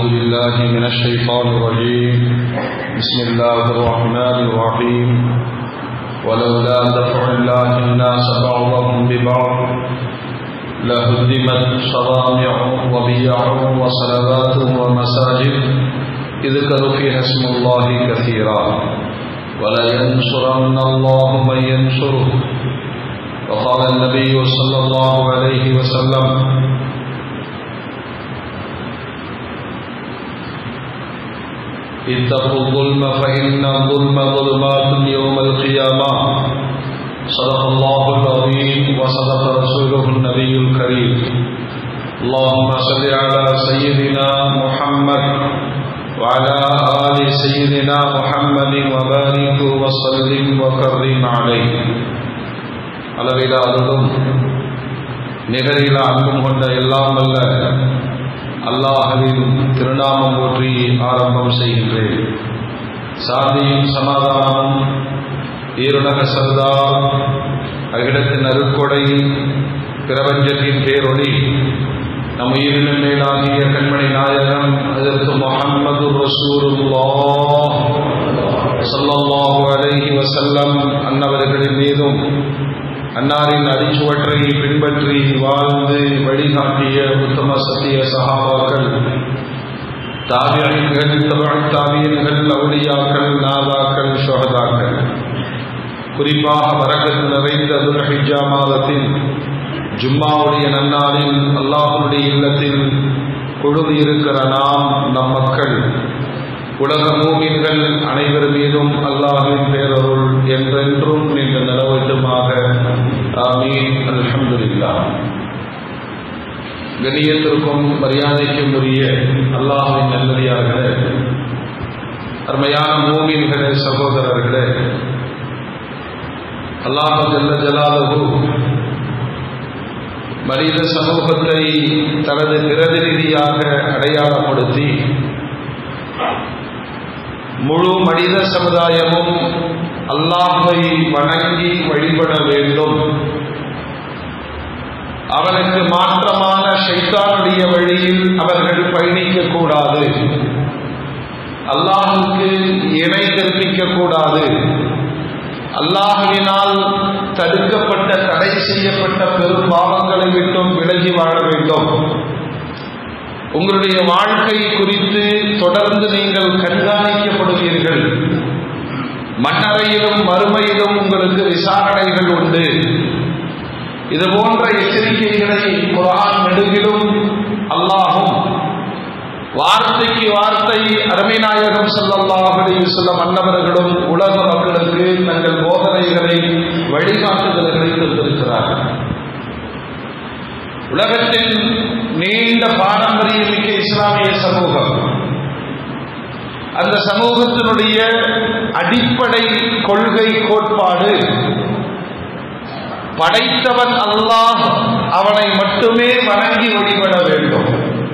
بالله من الشيطان الرجيم بسم الله الرحمن الرحيم ولولا دفع الله الناس بعضهم ببعض لهدمت صوامع وبيع وصلوات ومساجد يذكر فيها اسم الله كثيرا ولينصرن الله من ينصره وقال النبي صلى الله عليه وسلم اتقوا الظلم فإن الظلم ظلمات يوم القيامة صدق الله العظيم وصدق رسوله النبي الكريم اللهم صل على سيدنا محمد وعلى آل سيدنا محمد وبارك وسلم وكرم عليه அளவிலாததும் நிகரில் அன்பும் கொண்ட எல்லாம் அல்ல அல்லாஹுவின் திருநாமம் போற்றி ஆரம்பம் செய்கின்றேன் சாந்தியும் சமாதானமும் ஈருலக சர்தா அகிடத்தின் அருட்கொடை பிரபஞ்சத்தின் பேரொளி நம் உயிரினும் மேலாகிய கண்மணி நாயகம் அதற்கு முகம்மது ரசூருல்லா சல்லல்லாஹு அலைஹி வசல்லம் அன்னவர்களின் மீதும் அன்னாரின் அடிச்சுவற்றை பின்பற்றி வாழ்ந்து வழிகாட்டிய உத்தம சத்திய சகாபாக்கள் தாவியன்கள் தாவியன்கள் அவுளியாக்கள் நாதாக்கள் ஷோகதாக்கள் குறிப்பாக வரக்கத்து நிறைந்த துல்ஹிஜா மாதத்தின் ஜும்மாவுடைய நன்னாளில் அல்லாஹனுடைய இல்லத்தில் கொழுது இருக்கிற நாம் நம் மக்கள் உலக மூமின்கள் அனைவர் மீதும் அல்லாஹின் பேரருள் என்றென்றும் நீங்கள் நிலவட்டுமாக ஆமீன் அல்ஹம்துலில்லா கணியத்திற்கும் மரியாதைக்கும் உரிய அல்லாஹின் நல்லடியார்களே அருமையான மூமின்களே சகோதரர்களே அல்லாஹ் ஜல்ல ஜலாலகு மனித சமூகத்தை தனது பிரதிநிதியாக அடையாளப்படுத்தி முழு மனித சமுதாயமும் அல்லாஹை வணங்கி வழிபட வேண்டும் அவனுக்கு மாற்றமான ஷைத்தானுடைய வழியில் அவர்கள் பயணிக்க கூடாது அல்லாஹுக்கு இணை கற்பிக்க கூடாது அல்லாஹுவினால் தடுக்கப்பட்ட தடை செய்யப்பட்ட பெரும் பாவங்களை விட்டும் விலகி வாழ வேண்டும் உங்களுடைய வாழ்க்கை குறித்து தொடர்ந்து நீங்கள் கண்காணிக்கப்படுவீர்கள் மன்னரையிலும் மறுமையிலும் உங்களுக்கு விசாரணைகள் உண்டு இது போன்ற எச்சரிக்கைகளை குரான் நெடுகிலும் அல்லாஹும் வார்த்தைக்கு வார்த்தை அருமைநாயகம் சொல்லல்லாஹடி சொல்ல மன்னவர்களும் உலக மக்களுக்கு தங்கள் போதனைகளை வழிகாட்டுதல்களை தந்திருக்கிறார்கள் உலகத்தின் நீண்ட பாரம்பரியமிக்க இஸ்லாமிய சமூகம் அந்த சமூகத்தினுடைய அடிப்படை கொள்கை கோட்பாடு படைத்தவன் அல்லாஹ் அவனை மட்டுமே வணங்கி வழிபட வேண்டும்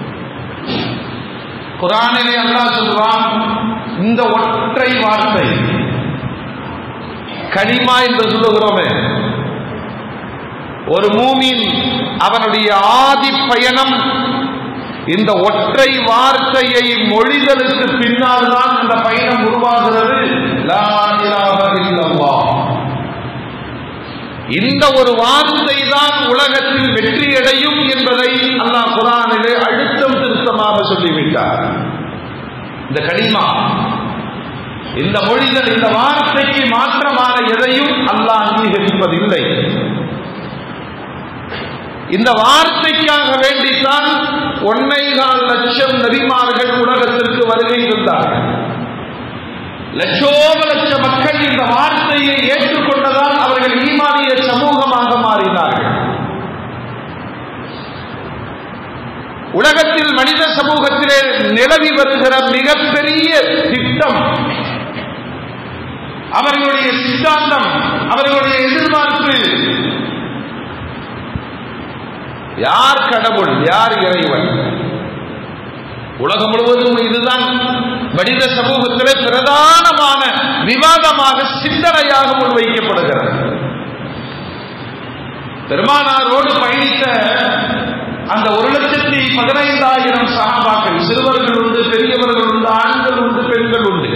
குரானிலே அல்லாஹ் சொல்வான் இந்த ஒற்றை வார்த்தை கனிமா என்று சொல்லுகிறோமே ஒரு மூமின் அவனுடைய ஆதி பயணம் இந்த ஒற்றை வார்த்தையை மொழிதலுக்கு பின்னால் தான் இந்த பயணம் உருவாகிறது இந்த ஒரு வார்த்தை தான் உலகத்தில் வெற்றியடையும் என்பதை அல்லாஹ் குரானிலே அழுத்தம் திருத்தமாக சொல்லிவிட்டார் இந்த கனிமா இந்த மொழிதல் இந்த வார்த்தைக்கு மாற்றமான எதையும் அல்லாஹ் அங்கீகரிப்பதில்லை இந்த வார்த்தைக்காக வேண்டித்தான் ஒன்னை கால் லட்சம் நபிமார்கள் உலகத்திற்கு வருகை தந்தார்கள் லட்சோப லட்ச மக்கள் இந்த வார்த்தையை ஏற்றுக்கொண்டதால் அவர்கள் ஈமானிய சமூகமாக மாறினார்கள் உலகத்தில் மனித சமூகத்திலே நிலவி வருகிற மிகப்பெரிய திட்டம் அவர்களுடைய சித்தாந்தம் அவர்களுடைய எதிர்பார்ப்பு யார் கடவுள் யார் இறைவன் உலகம் முழுவதும் இதுதான் மனித சமூகத்திலே பிரதானமான விவாதமாக சிந்தனையாக முன்வைக்கப்படுகிறது பெருமானாரோடு பயணித்த அந்த ஒரு லட்சத்தி பதினைந்தாயிரம் சகாபாக்கள் சிறுவர்கள் உண்டு பெரியவர்கள் உண்டு ஆண்கள் உண்டு பெண்கள் உண்டு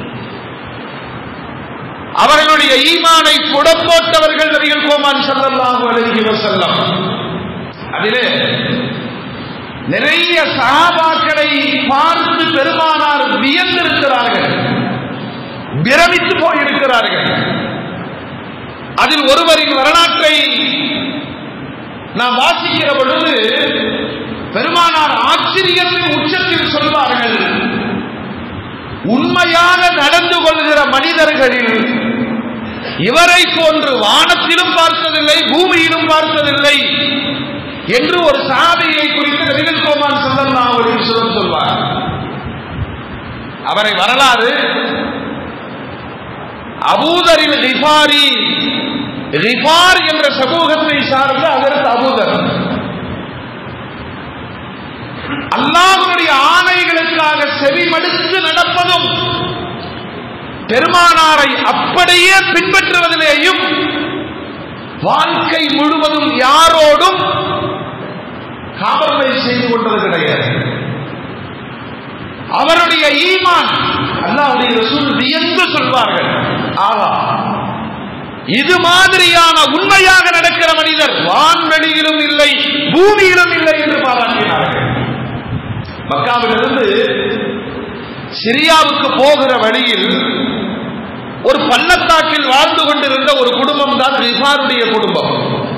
அவர்களுடைய ஈமானை புடம்போட்டவர்கள் நபிகள் கோமான் ஸல்லல்லாஹு அலைஹி வஸல்லம் அதிலே நிறைய சகாபாக்களை பார்த்து பெருமானார் வியந்திருக்கிறார்கள் பிரமித்து போயிருக்கிறார்கள் அதில் ஒருவரின் வரலாற்றை நாம் வாசிக்கிற பொழுது பெருமானார் ஆச்சரியத்தின் உச்சத்தில் சொல்வார்கள் உண்மையாக நடந்து கொள்கிற மனிதர்களில் இவரை போன்று வானத்திலும் பார்த்ததில்லை பூமியிலும் பார்த்ததில்லை என்று ஒரு சாதியை குறித்து நபிகள் கோமான் சல்லல்லாஹு அலைஹி வஸல்லம் சொல்வார் அவரை வரலாறு அபூதரில் ரிஃபாரி ரிஃபார் என்ற சமூகத்தை சார்ந்த அதற்கு அபூதர் அல்லாஹ்வுடைய ஆணைகளுக்காக செவிமடுத்து நடப்பதும் பெருமானாரை அப்படியே பின்பற்றுவதிலேயும் வாழ்க்கை முழுவதும் யாரோடும் காவல்மை செய்து கொண்டது கிடையாது அவருடைய ஈமான் அல்லாஹ்வுடைய ரசூல் வியந்து சொல்வார்கள் ஆகா இது மாதிரியான உண்மையாக நடக்கிற மனிதர் வான்வெளியிலும் இல்லை பூமியிலும் இல்லை என்று பாராட்டினார்கள் மக்காவிலிருந்து சிரியாவுக்கு போகிற வழியில் ஒரு பள்ளத்தாக்கில் வாழ்ந்து கொண்டிருந்த ஒரு குடும்பம் தான் ரிஃபாருடைய குடும்பம்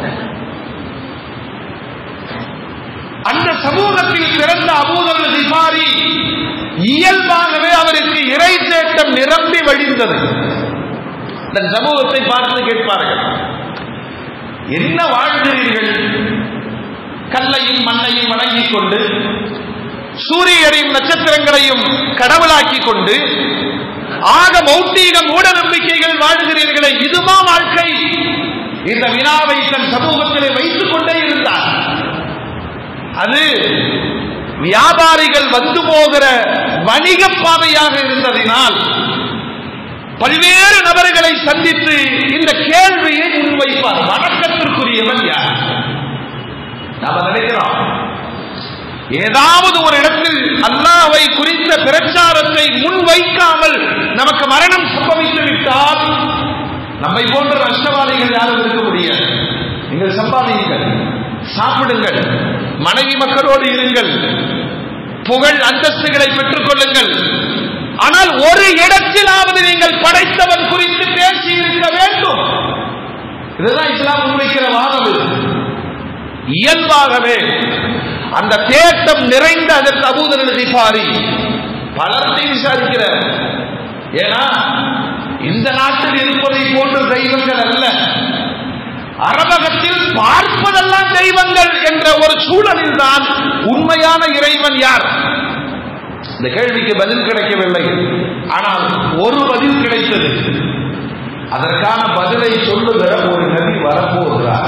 அந்த சமூகத்தில் பிறந்த அபூதல் ரிஃபாரி இயல்பாகவே அவருக்கு இறை தேட்டம் நிரம்பி வழிந்தது இந்த சமூகத்தை பார்த்து கேட்பார்கள் என்ன வாழ்கிறீர்கள் கல்லையும் மண்ணையும் வணங்கிக் கொண்டு சூரியனையும் நட்சத்திரங்களையும் கடவுளாக்கிக் கொண்டு ஆக மௌட்டீக மூட நம்பிக்கைகள் வாழ்கிறீர்களே இதுமா வாழ்க்கை இந்த வினாவை தன் சமூகத்திலே வைத்துக் கொண்டே இருந்தார் அது வியாபாரிகள் வந்து போகிற வணிக பாதையாக இருந்ததினால் பல்வேறு நபர்களை சந்தித்து இந்த கேள்வியை முன்வைப்பார் வணக்கத்திற்குரியவன் யார் நாம நினைக்கிறோம் ஏதாவது ஒரு இடத்தில் அல்லாவை குறித்த பிரச்சாரத்தை முன்வைக்காமல் நமக்கு மரணம் சம்பவித்து விட்டால் நம்மை போன்ற நஷ்டவாதிகள் யாரும் இருக்க முடியாது நீங்கள் சம்பாதியுங்கள் சாப்பிடுங்கள் மனைவி மக்களோடு இருங்கள் புகழ் அந்தஸ்துகளை பெற்றுக் கொள்ளுங்கள் ஆனால் ஒரு இடத்திலாவது நீங்கள் படைத்தவன் குறித்து பேசி இருக்க வேண்டும் இதுதான் இஸ்லாம் முன்வைக்கிற வாதம் இது. இயல்பாகவே அந்த தேட்டம் நிறைந்த அதற்கு அபூதரன் சிபாரி பலர்த்தை விசாரிக்கிறார் ஏன்னா இந்த நாட்டில் இருப்பதை போன்ற தெய்வங்கள் அல்ல அரபகத்தில் பார்ப்பதெல்லாம் தெய்வங்கள் என்ற ஒரு சூழலில் தான் உண்மையான இறைவன் யார் இந்த கேள்விக்கு பதில் கிடைக்கவில்லை ஆனால் ஒரு பதில் கிடைத்தது அதற்கான பதிலை சொல்லுகிற ஒரு நபி வரப்போகிறார்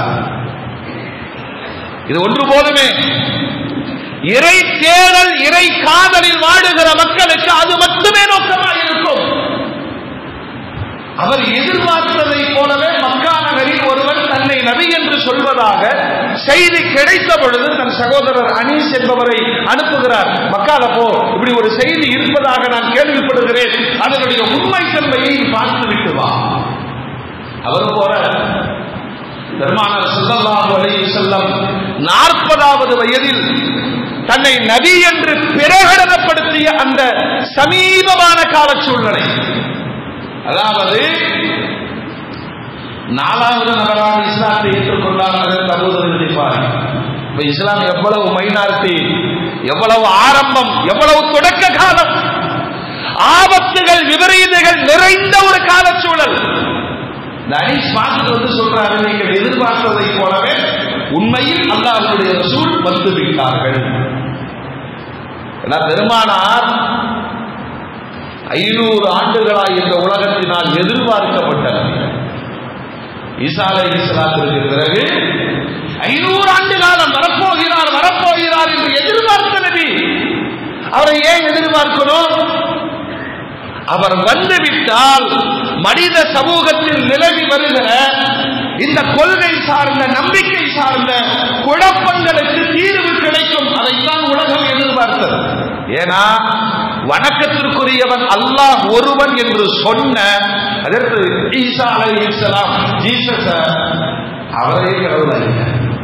இது ஒன்று போதுமே இறை தேடல் இறை காதலில் வாழுகிற மக்களுக்கு அது மட்டுமே நோக்கமாக இருக்கும் அவர் எதிர்பார்த்ததை போலவே மக்கா நகரில் ஒருவன் தன்னை நபி என்று சொல்வதாக செய்தி கிடைத்த பொழுது தன் சகோதரர் அனீஸ் என்பவரை அனுப்புகிறார் மக்கால போ இப்படி ஒரு செய்தி இருப்பதாக நான் கேள்விப்படுகிறேன் அதனுடைய உண்மைத்தன்மையை பார்த்து விட்டு வா அவர் போற பெருமானார் ஸல்லல்லாஹு அலைஹி வஸல்லம் நாற்பதாவது வயதில் தன்னை நபி என்று பிரகடனப்படுத்திய அந்த சமீபமான கால சூழ்நிலை அதாவது நாலாவது நபராக இஸ்லாத்தை ஏற்றுக்கொண்டார் அதற்கு அபூதர் நினைப்பார் இப்ப இஸ்லாம் எவ்வளவு மைனாரிட்டி எவ்வளவு ஆரம்பம் எவ்வளவு தொடக்க காலம் ஆபத்துகள் விபரீதங்கள் நிறைந்த ஒரு காலச்சூழல் இந்த அனீஸ் பார்த்துட்டு வந்து சொல்றாரு நீங்கள் எதிர்பார்த்ததை போலவே உண்மையில் அல்லாஹ்வுடைய ரசூல் வந்து விட்டார்கள் ஏன்னா பெருமானார் ஐநூறு ஆண்டுகளாய் இந்த உலகத்தினால் எதிர்பார்க்கப்பட்டனர் ஈசா அலை இஸ்லாத்திற்கு பிறகு ஐநூறு ஆண்டு காலம் வரப்போகிறார் வரப்போகிறார் என்று எதிர்பார்த்த நபி அவரை ஏன் எதிர்பார்க்கணும் அவர் வந்துவிட்டால் மனித சமூகத்தில் நிலவி வருகிற இந்த கொள்கை சார்ந்த நம்பிக்கை சார்ந்த குழப்பங்களுக்கு தீர்வு கிடைக்கும் அதைத்தான் உலகம் எதிர்பார்த்தது ஏன்னா வணக்கத்திற்குரியவன் அல்லாஹ் ஒருவன் என்று சொன்ன அதற்கு ஈசா அலைஹிஸ்ஸலாம் ஜீசஸ் அவரே கடவுள் அல்ல.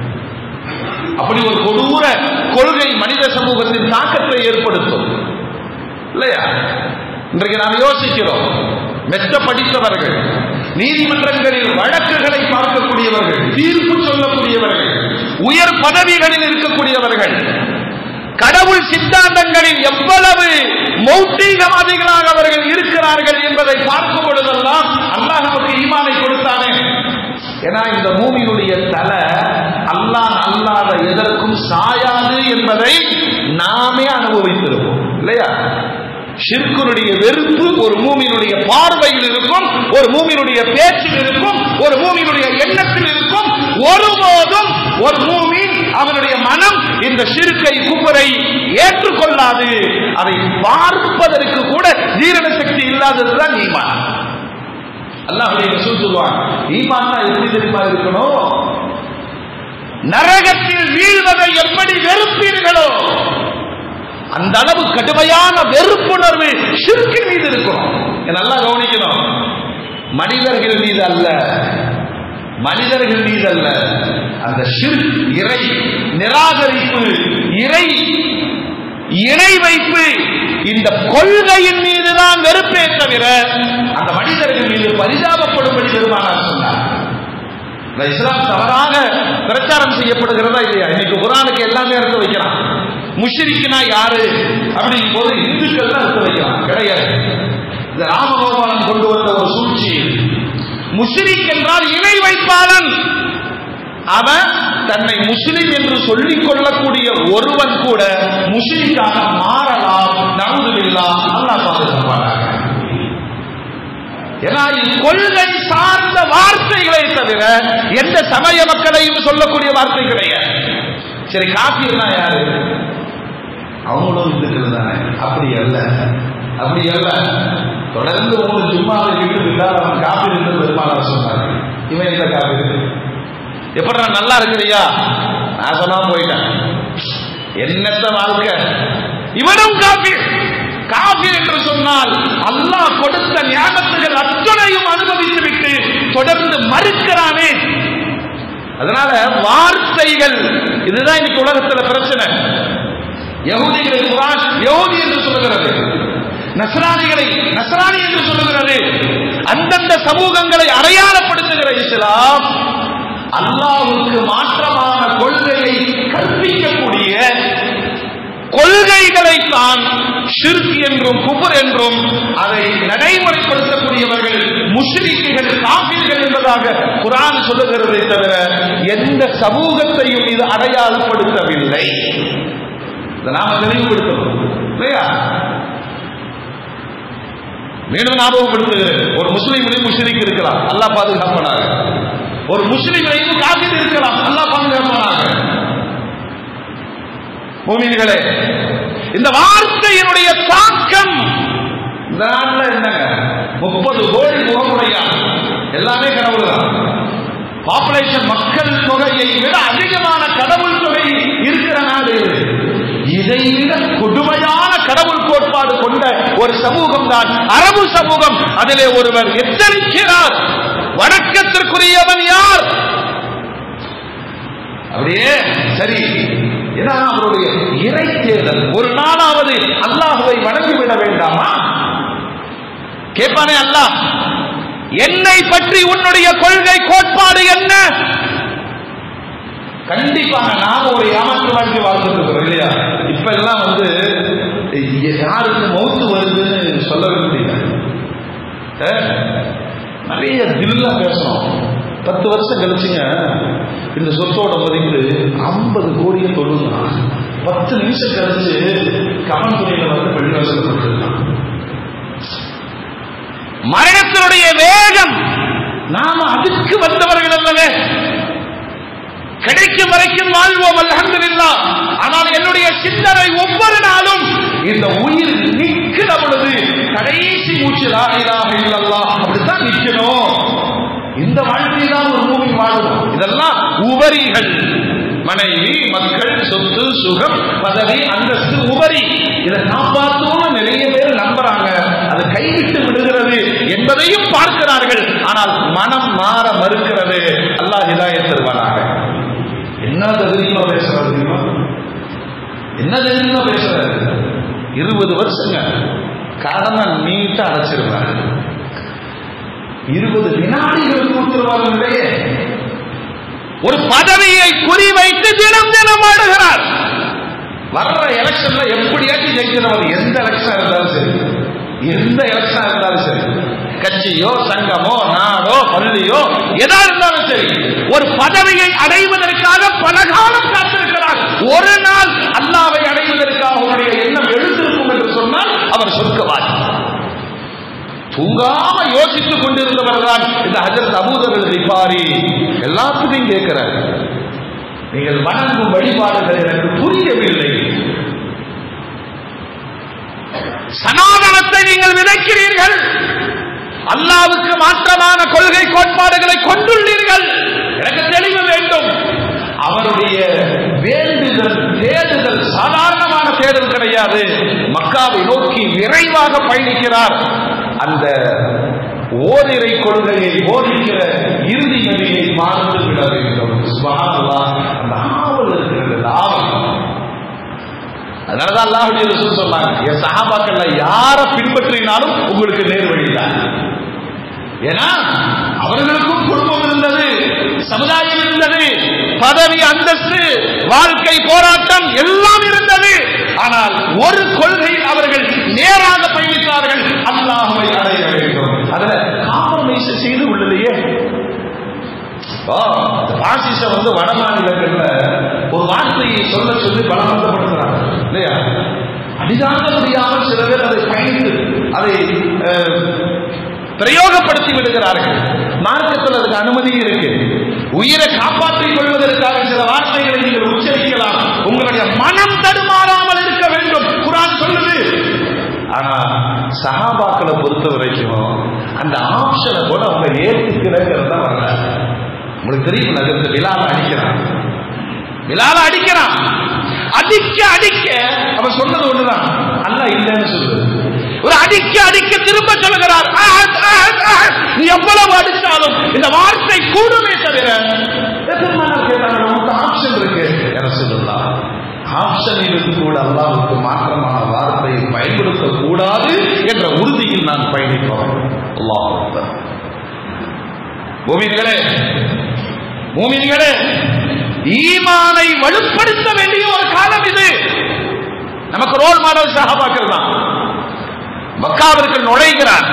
அப்படி ஒரு கொடூர கொள்கை மனித சமூகத்தின் தாக்கத்தை ஏற்படுத்தும் இல்லையா இன்றைக்கு நாம் யோசிக்கிறோம் மெத்த படித்தவர்கள் நீதிமன்றங்களில் வழக்குகளை பார்க்கக்கூடியவர்கள் தீர்ப்பு சொல்லக்கூடியவர்கள் உயர் பதவிகளில் இருக்கக்கூடியவர்கள் கடவுள் சித்தாந்தங்களில் எவ்வளவு மௌட்டிகவாதிகளாக அவர்கள் இருக்கிறார்கள் என்பதை பார்க்கும் பொழுதெல்லாம் அல்லாஹ் நமக்கு ஈமானை கொடுத்தானே ஏன்னா இந்த மூமியினுடைய தலை அல்லாஹ் அல்லாத எதற்கும் சாயாது என்பதை நாமே அனுபவித்திருப்போம் இல்லையா ஷிர்குனுடைய வெறுப்பு ஒரு மூமியினுடைய பார்வையில் இருக்கும் ஒரு மூமியினுடைய பேச்சில் இருக்கும் ஒரு மூமியினுடைய எண்ணத்தில் இருக்கும் ஒருபோதும் ஒரு மூமின் அவனுடைய மனம் இந்த ஷிர்கை குபரை ஏற்றுக்கொள்ளாது அதை பார்ப்பதற்கு கூட ஜீரண சக்தி இல்லாததுதான் ஈமான் அல்லாஹ்வுடைய ரசூல் சொல்வான் ஈமான்னா எப்படி தெரியுமா இருக்கணும் நரகத்தில் வீழ்வதை எப்படி வெறுப்பீர்களோ அந்த அளவு கடுமையான வெறுப்புணர்வு ஷிர்கின் மீது இருக்கும் இதை நல்லா கவனிக்கணும் மனிதர்கள் மீது அல்ல மனிதர்கள் மீது அல்ல அந்த ஷிர்க் இறை நிராகரிப்பு இறை இணை வைப்பு இந்த கொள்கையின் மீதுதான் வெறுப்பே தவிர அந்த மனிதர்கள் மீது பரிதாபப்படும்படி பெருமானார் சொன்னார் இந்த இஸ்லாம் தவறாக பிரச்சாரம் செய்யப்படுகிறதா இல்லையா இன்னைக்கு குரானுக்கு எல்லாமே எடுத்து வைக்கிறான் முஷ்ரிக்குனா யாரு அப்படிங்கும் போது இந்துக்கள் தான் எடுத்து வைக்கிறான் கிடையாது இந்த ராமகோபாலன் கொண்டு வந்த ஒரு சூழ்ச்சி முஷ்ரிக் என்றால் இணை வைப்பாளன் அவன் தன்னை முஸ்லிம் என்று சொல்லிக் கொள்ளக்கூடிய ஒருவன் கூட முஸ்லிக்காக மாறலாம் நவுதுபில்லா அல்லாஹ் பாதுகாப்பானாக ஏன்னா இது கொள்கை சார்ந்த வார்த்தைகளை தவிர எந்த சமய மக்களையும் சொல்லக்கூடிய வார்த்தை கிடையாது சரி காப்பீர்னா யாரு அவங்களும் இந்துக்கள் தானே அப்படி அல்ல அப்படி அல்ல தொடர்ந்து மூணு ஜும்மாவை விட்டு விட்டால் அவன் காப்பீர் என்று பெருமானார் சொன்னார் இவன் எந்த காப்பீர் எப்படி நான் நல்லா இருக்கிறியா நான் சொல்லாம போயிட்டேன் என்னத்த வாழ்க்கை இவனும் காப்பீர் காபீர் என்று சொன்னால் அல்லாஹ் கொடுத்த ஞாபகத்துகள் அத்தனையும் அனுபவித்து விட்டு தொடர்ந்து மறுக்கிறானே அதனால வார்த்தைகள் இதுதான் இன்னைக்கு உலகத்துல பிரச்சனை யகுதிகளை குரான் யகுதி என்று சொல்லுகிறது நஸ்ரானிகளை நஸ்ரானி என்று சொல்லுகிறது அந்தந்த சமூகங்களை அடையாளப்படுத்துகிற இஸ்லாம் அல்லாஹ்வுக்கு மாற்றமான கொள்கையை கற்பிக்கக்கூடிய கொள்கைகளை தான் ஷிர்க் என்றும் குபர் என்றும் அதை நடைமுறைப்படுத்தக்கூடியவர்கள் முஸ்லிம்கள் காப்பீர்கள் என்பதாக குரான் சொல்லுகிறதை தவிர எந்த சமூகத்தையும் இது அடையாளப்படுத்தவில்லை இதை நாம தெளிவுபடுத்தணும் இல்லையா மீண்டும் ஞாபகப்படுத்துகிறேன் ஒரு முஸ்லீம்லையும் முஸ்லிக் இருக்கலாம் அல்லாஹ் பாதுகாப்பனாக ஒரு முஸ்லிம்லையும் காப்பீர் இருக்கலாம் அல்லாஹ் பாதுகாப்பனாக பூமிகளே இந்த வார்த்தையினுடைய தாக்கம் இந்த நாட்டில் என்னங்க முப்பது கோடி முகமுடையா எல்லாமே கடவுள் தான் பாப்புலேஷன் மக்கள் தொகையை விட அதிகமான கடவுள் தொகை இருக்கிற நாடு இது. இதை விட கொடுமையான கடவுள் கோட்பாடு கொண்ட ஒரு சமூகம் தான் அரபு சமூகம் அதிலே ஒருவர் எச்சரிக்கிறார் வணக்கத்திற்குரியவன் யார் அப்படியே சரி ஏன்னா அவருடைய இறை தேர்தல் ஒரு நாளாவது அல்லாஹுவை வணங்கிவிட வேண்டாமா கேட்பானே அல்லாஹ் என்னை பற்றி உன்னுடைய கொள்கை கோட்பாடு என்ன கண்டிப்பாக நாம ஒரு ஏமாற்று வாழ்க்கை வாழ்ந்துட்டு இருக்கிறோம் இல்லையா இப்ப எல்லாம் வந்து யாருக்கு மௌத்து வருதுன்னு சொல்லவே முடியல அஹ், நிறைய தில்லா பேசணும் பத்து வருஷம் கழிச்சுங்க இந்த சொத்தோட மதிப்பு ஐம்பது கோடியை தொழுங்க பத்து நிமிஷம் கழிச்சு கமன் துணியில வந்து பள்ளிவாசல் போட்டுருக்கான் மரணத்தினுடைய வேகம் நாம அதுக்கு வந்தவர்கள் அல்லவே கிடைக்கும் வரைக்கும் வாழ்வோம் அல்ஹம்துலில்லாஹ் ஆனால் என்னுடைய சிந்தனை ஒவ்வொரு நாளும் இந்த உயிர் நிற்கிற பொழுது கடைசி மூச்சு லா இலாஹ இல்லல்லாஹ் அப்படித்தான் நிக்கணும் இந்த வாழ்க்கை தான் ஒரு மூவி வாழணும் இதை இதெல்லாம் உபரிகள் மனைவி மக்கள் சொத்து சுகம் பதவி அந்தஸ்து உபரி இதை காப்பாற்றணும் நிறைய பேர் நம்புறாங்க அது கைவிட்டு விடுகிறது என்பதையும் பார்க்கிறார்கள் ஆனால் மனம் மாற மறுக்கிறது அல்லாஹ் ஹிதாயத் தருவானாக என்ன தைரியமா பேசுறது தெரியுமா என்ன தைரியமா பேசுறாரு இருபது வருஷங்க கடனை நீட்டா அடைச்சிருவாரு இருபது வினாடிகளுக்கு உத்தரவாதம் இல்லையே ஒரு பதவியை குறிவைத்து தினம் தினம் ஆடுகிறார் வர்ற எலெக்ஷன்ல எப்படியாச்சும் ஜெயிக்கிறவர் எந்த எலெக்ஷன் இருந்தாலும் சரி எந்த எலெக்ஷன் இருந்தாலும் சரி கட்சியோ சங்கமோ நாடோ பள்ளியோ எதா இருந்தாலும் சரி ஒரு பதவியை அடைவதற்காக பல காலம் காத்திருக்கிறார் ஒரு நாள் அல்லாவை அடைவதற்காக அவருடைய எண்ணம் எழுந்திருக்கும் என்று சொன்னால் அவர் சொர்க்கவாதி தூங்காம யோசித்துக் கொண்டிருந்தவர் தான் இந்த ஹஜரத் அபூதர் ரிஃபாரி எல்லாத்துக்கும் கேட்கிறார் நீங்கள் வணங்கும் வழிபாடுகள் எனக்கு புரியவில்லை சனாதனத்தை நீங்கள் விதைக்கிறீர்கள் அல்லாவுக்கு மாற்றமான கொள்கை கோட்பாடுகளை கொண்டுள்ளீர்கள் எனக்கு தெளிவு வேண்டும் அவருடைய வேண்டுதல் தேடுதல் சாதாரணமான தேடல் கிடையாது மக்காவை நோக்கி விரைவாக பயணிக்கிறார் அந்த ஓரிரை கொள்கையை போதிக்கிற இறுதி நதியை மறந்து விட வேண்டும் சுபஹானல்லாஹ். அந்த ஆவல் இருக்கிறது அந்த ஆவல் அதனாலதான் அல்லாஹுடைய ரசூல் சொன்னாங்க என் சஹாபாக்கள்ல யார பின்பற்றினாலும் உங்களுக்கு நேர்வழி தான் ஏன்னா அவர்களுக்கும் குடும்பம் இருந்தது சமுதாயம் இருந்தது பதவி அந்தஸ்து வாழ்க்கை போராட்டம் எல்லாம் இருந்தது ஆனால் ஒரு கொள்கை அவர்கள் நேராக பயணித்தார்கள் அல்லாஹுவை அடைய வேண்டும் அதுல காம்ப்ரமைஸ் செய்து உள்ளதையே இப்போ இந்த பாசிசம் வந்து வட மாநிலங்கள்ல ஒரு வார்த்தையை சொல்ல சொல்லி பலவந்தப்படுத்துறாங்க இல்லையா அடிதாங்க முடியாமல் சில பேர் அதை பயந்து அதை அஹ், பிரயோகப்படுத்தி விடுகிறார்கள் மார்க்கத்தில் அதுக்கு அனுமதி இருக்கு உயிரை காப்பாற்றிக் கொள்வதற்காக சில வார்த்தைகளை நீங்கள் உச்சரிக்கலாம் உங்களுடைய மனம் தடுமாறாமல் இருக்க வேண்டும் குரான் சொல்லுது ஆனா சஹாபாக்களை பொறுத்த வரைக்கும் அந்த ஆப்ஷனை கூட அவங்க ஏற்றுக்கிறங்கிறத வரல உங்களுக்கு தெரியும் நகர்ந்து விழாவை அடிக்கிறான் விழாவை அடிக்கிறான் அடிக்க அடிக்க அவன் சொன்னது ஒண்ணுதான் அல்ல இல்லைன்னு சொல்லுது ஒரு அடிக்க அடிக்க திரும்ப சொல்லுகிறார் அஹத், அஹத், அஹத். நீ எவ்வளவு அடித்தாலும் இந்த வார்த்தை கூடுமே தவிர எதிர்மானம் கேட்டாங்க நமக்கு ஆப்ஷன் இருக்கு என்ன சொல்லலாம் ஆப்ஷன் இருந்து கூட அல்லாவுக்கு மாற்றமான வார்த்தையை பயன்படுத்த கூடாது என்ற உறுதியில் நான் பயணிப்போம் அல்லாஹ் அக்பர். மூமின்களே மூமின்களே ஈமானை வலுப்படுத்த வேண்டிய ஒரு காலம் இது நமக்கு ரோல் மாடல் சகாபாக்கள் தான் மக்காவிற்கு நுழைகிறார்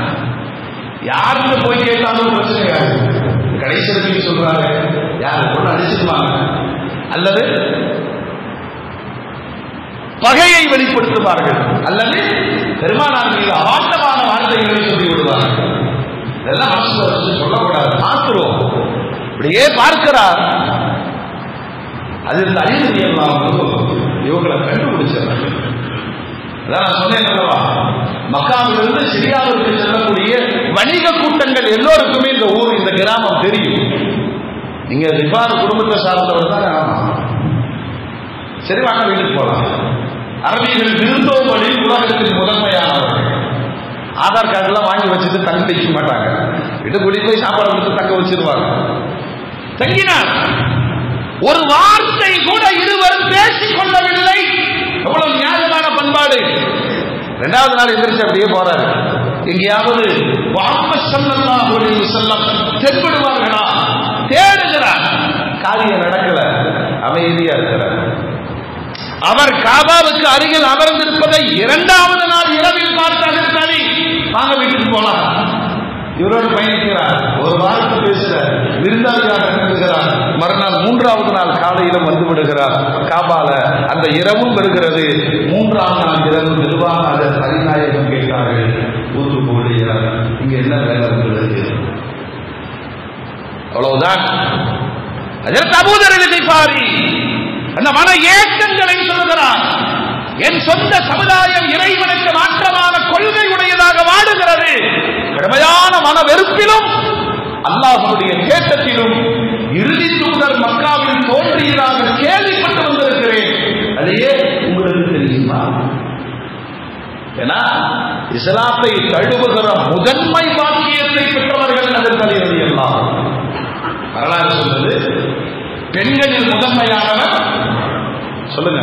யாருக்கு போய் கேட்டாலும் பிரச்சனை கிடையாது கடைசி வரைக்கும் சொல்றாரு யாரு பொண்ணு அடிச்சிருவாங்க அல்லது பகையை வெளிப்படுத்துவார்கள் அல்லது பெருமானார் மீது அவாட்டமான வார்த்தைகளை சொல்லி விடுவார்கள் இதெல்லாம் மனசுல வச்சு சொல்லக்கூடாது பார்க்கிறோம் இப்படியே பார்க்கிறார் அதில் அறிவு எல்லாம் இவங்களை கண்டுபிடிச்சாங்க அதான் நான் சொன்னேன் அல்லவா மக்காவிலிருந்து சிரியாவிற்கு செல்லக்கூடிய வணிக கூட்டங்கள் எல்லோருக்குமே இந்த ஊர் இந்த கிராமம் தெரியும் நீங்க ரிஃபார் குடும்பத்தை சார்ந்தவர் தான் ஆமா சரி வாங்க வீட்டுக்கு போலாம் அரபிகள் விருந்தோம்படி உலகத்தில் முதன்மையானவர்கள் ஆதார் கார்டெல்லாம் வாங்கி வச்சுட்டு தங்க வைக்க மாட்டாங்க வீட்டு கூட்டிட்டு போய் சாப்பாடு கொடுத்து தங்க வச்சிருவாங்க தங்கினார் ஒரு வார்த்தை கூட இருவரும் பேசிக் கொள்ளவில்லை எவ்வளவு நியாயமான பண்பாடு இரண்டாவது நாள் எந்திரிச்சு அப்படியே போறாரு எங்கேயாவது முகமது ஸல்லல்லாஹு அலைஹி வஸல்லம் தென்படுவார்களா தேடுகிறார் காரியம் நடக்கல அமைதியா இருக்கிறார் அவர் காபாவுக்கு அருகில் அமர்ந்திருப்பதை இரண்டாவது நாள் இரவில் பார்த்தார்கள் சரி வாங்க வீட்டுக்கு போலாம் இவரோடு பயணிக்கிறார் ஒரு வாரத்து பேசுகிறார் விருந்தாளியாக இருக்கிறார் மறுநாள் மூன்றாவது நாள் காலையிலும் வந்து விடுகிறார் காபால அந்த இரவும் வருகிறது மூன்றாம் நாள் இரவு நிர்வாக ஹரிநாயகம் கேட்டார்கள் ஊத்து போடுகிறார் இங்க என்ன வேலை உங்களுக்கு அவ்வளவுதான் அதற்கு அபூதரதி பாரி அந்த மன ஏக்கங்களை சொல்லுகிறார் என் சொந்த சமுதாயம் இறைவனுக்கு மாற்றமான கொள்கை உடையதாக வாடுகிறது கடுமையான மன வெறுப்பிலும் அல்லாஹுடைய தேட்டத்திலும் இறுதி தோன்றியதாக கேள்விப்பட்டு வந்திருக்கிறேன் அதையே உங்களுக்கு தெரியுமா ஏன்னா இஸ்லாத்தை தழுவுகிற முதன்மை வாக்கியத்தை பெற்றவர்கள் அதற்கு அறிவது எல்லாம் வரலாறு சொல்றது பெண்களில் முதன்மையானவர் சொல்லுங்க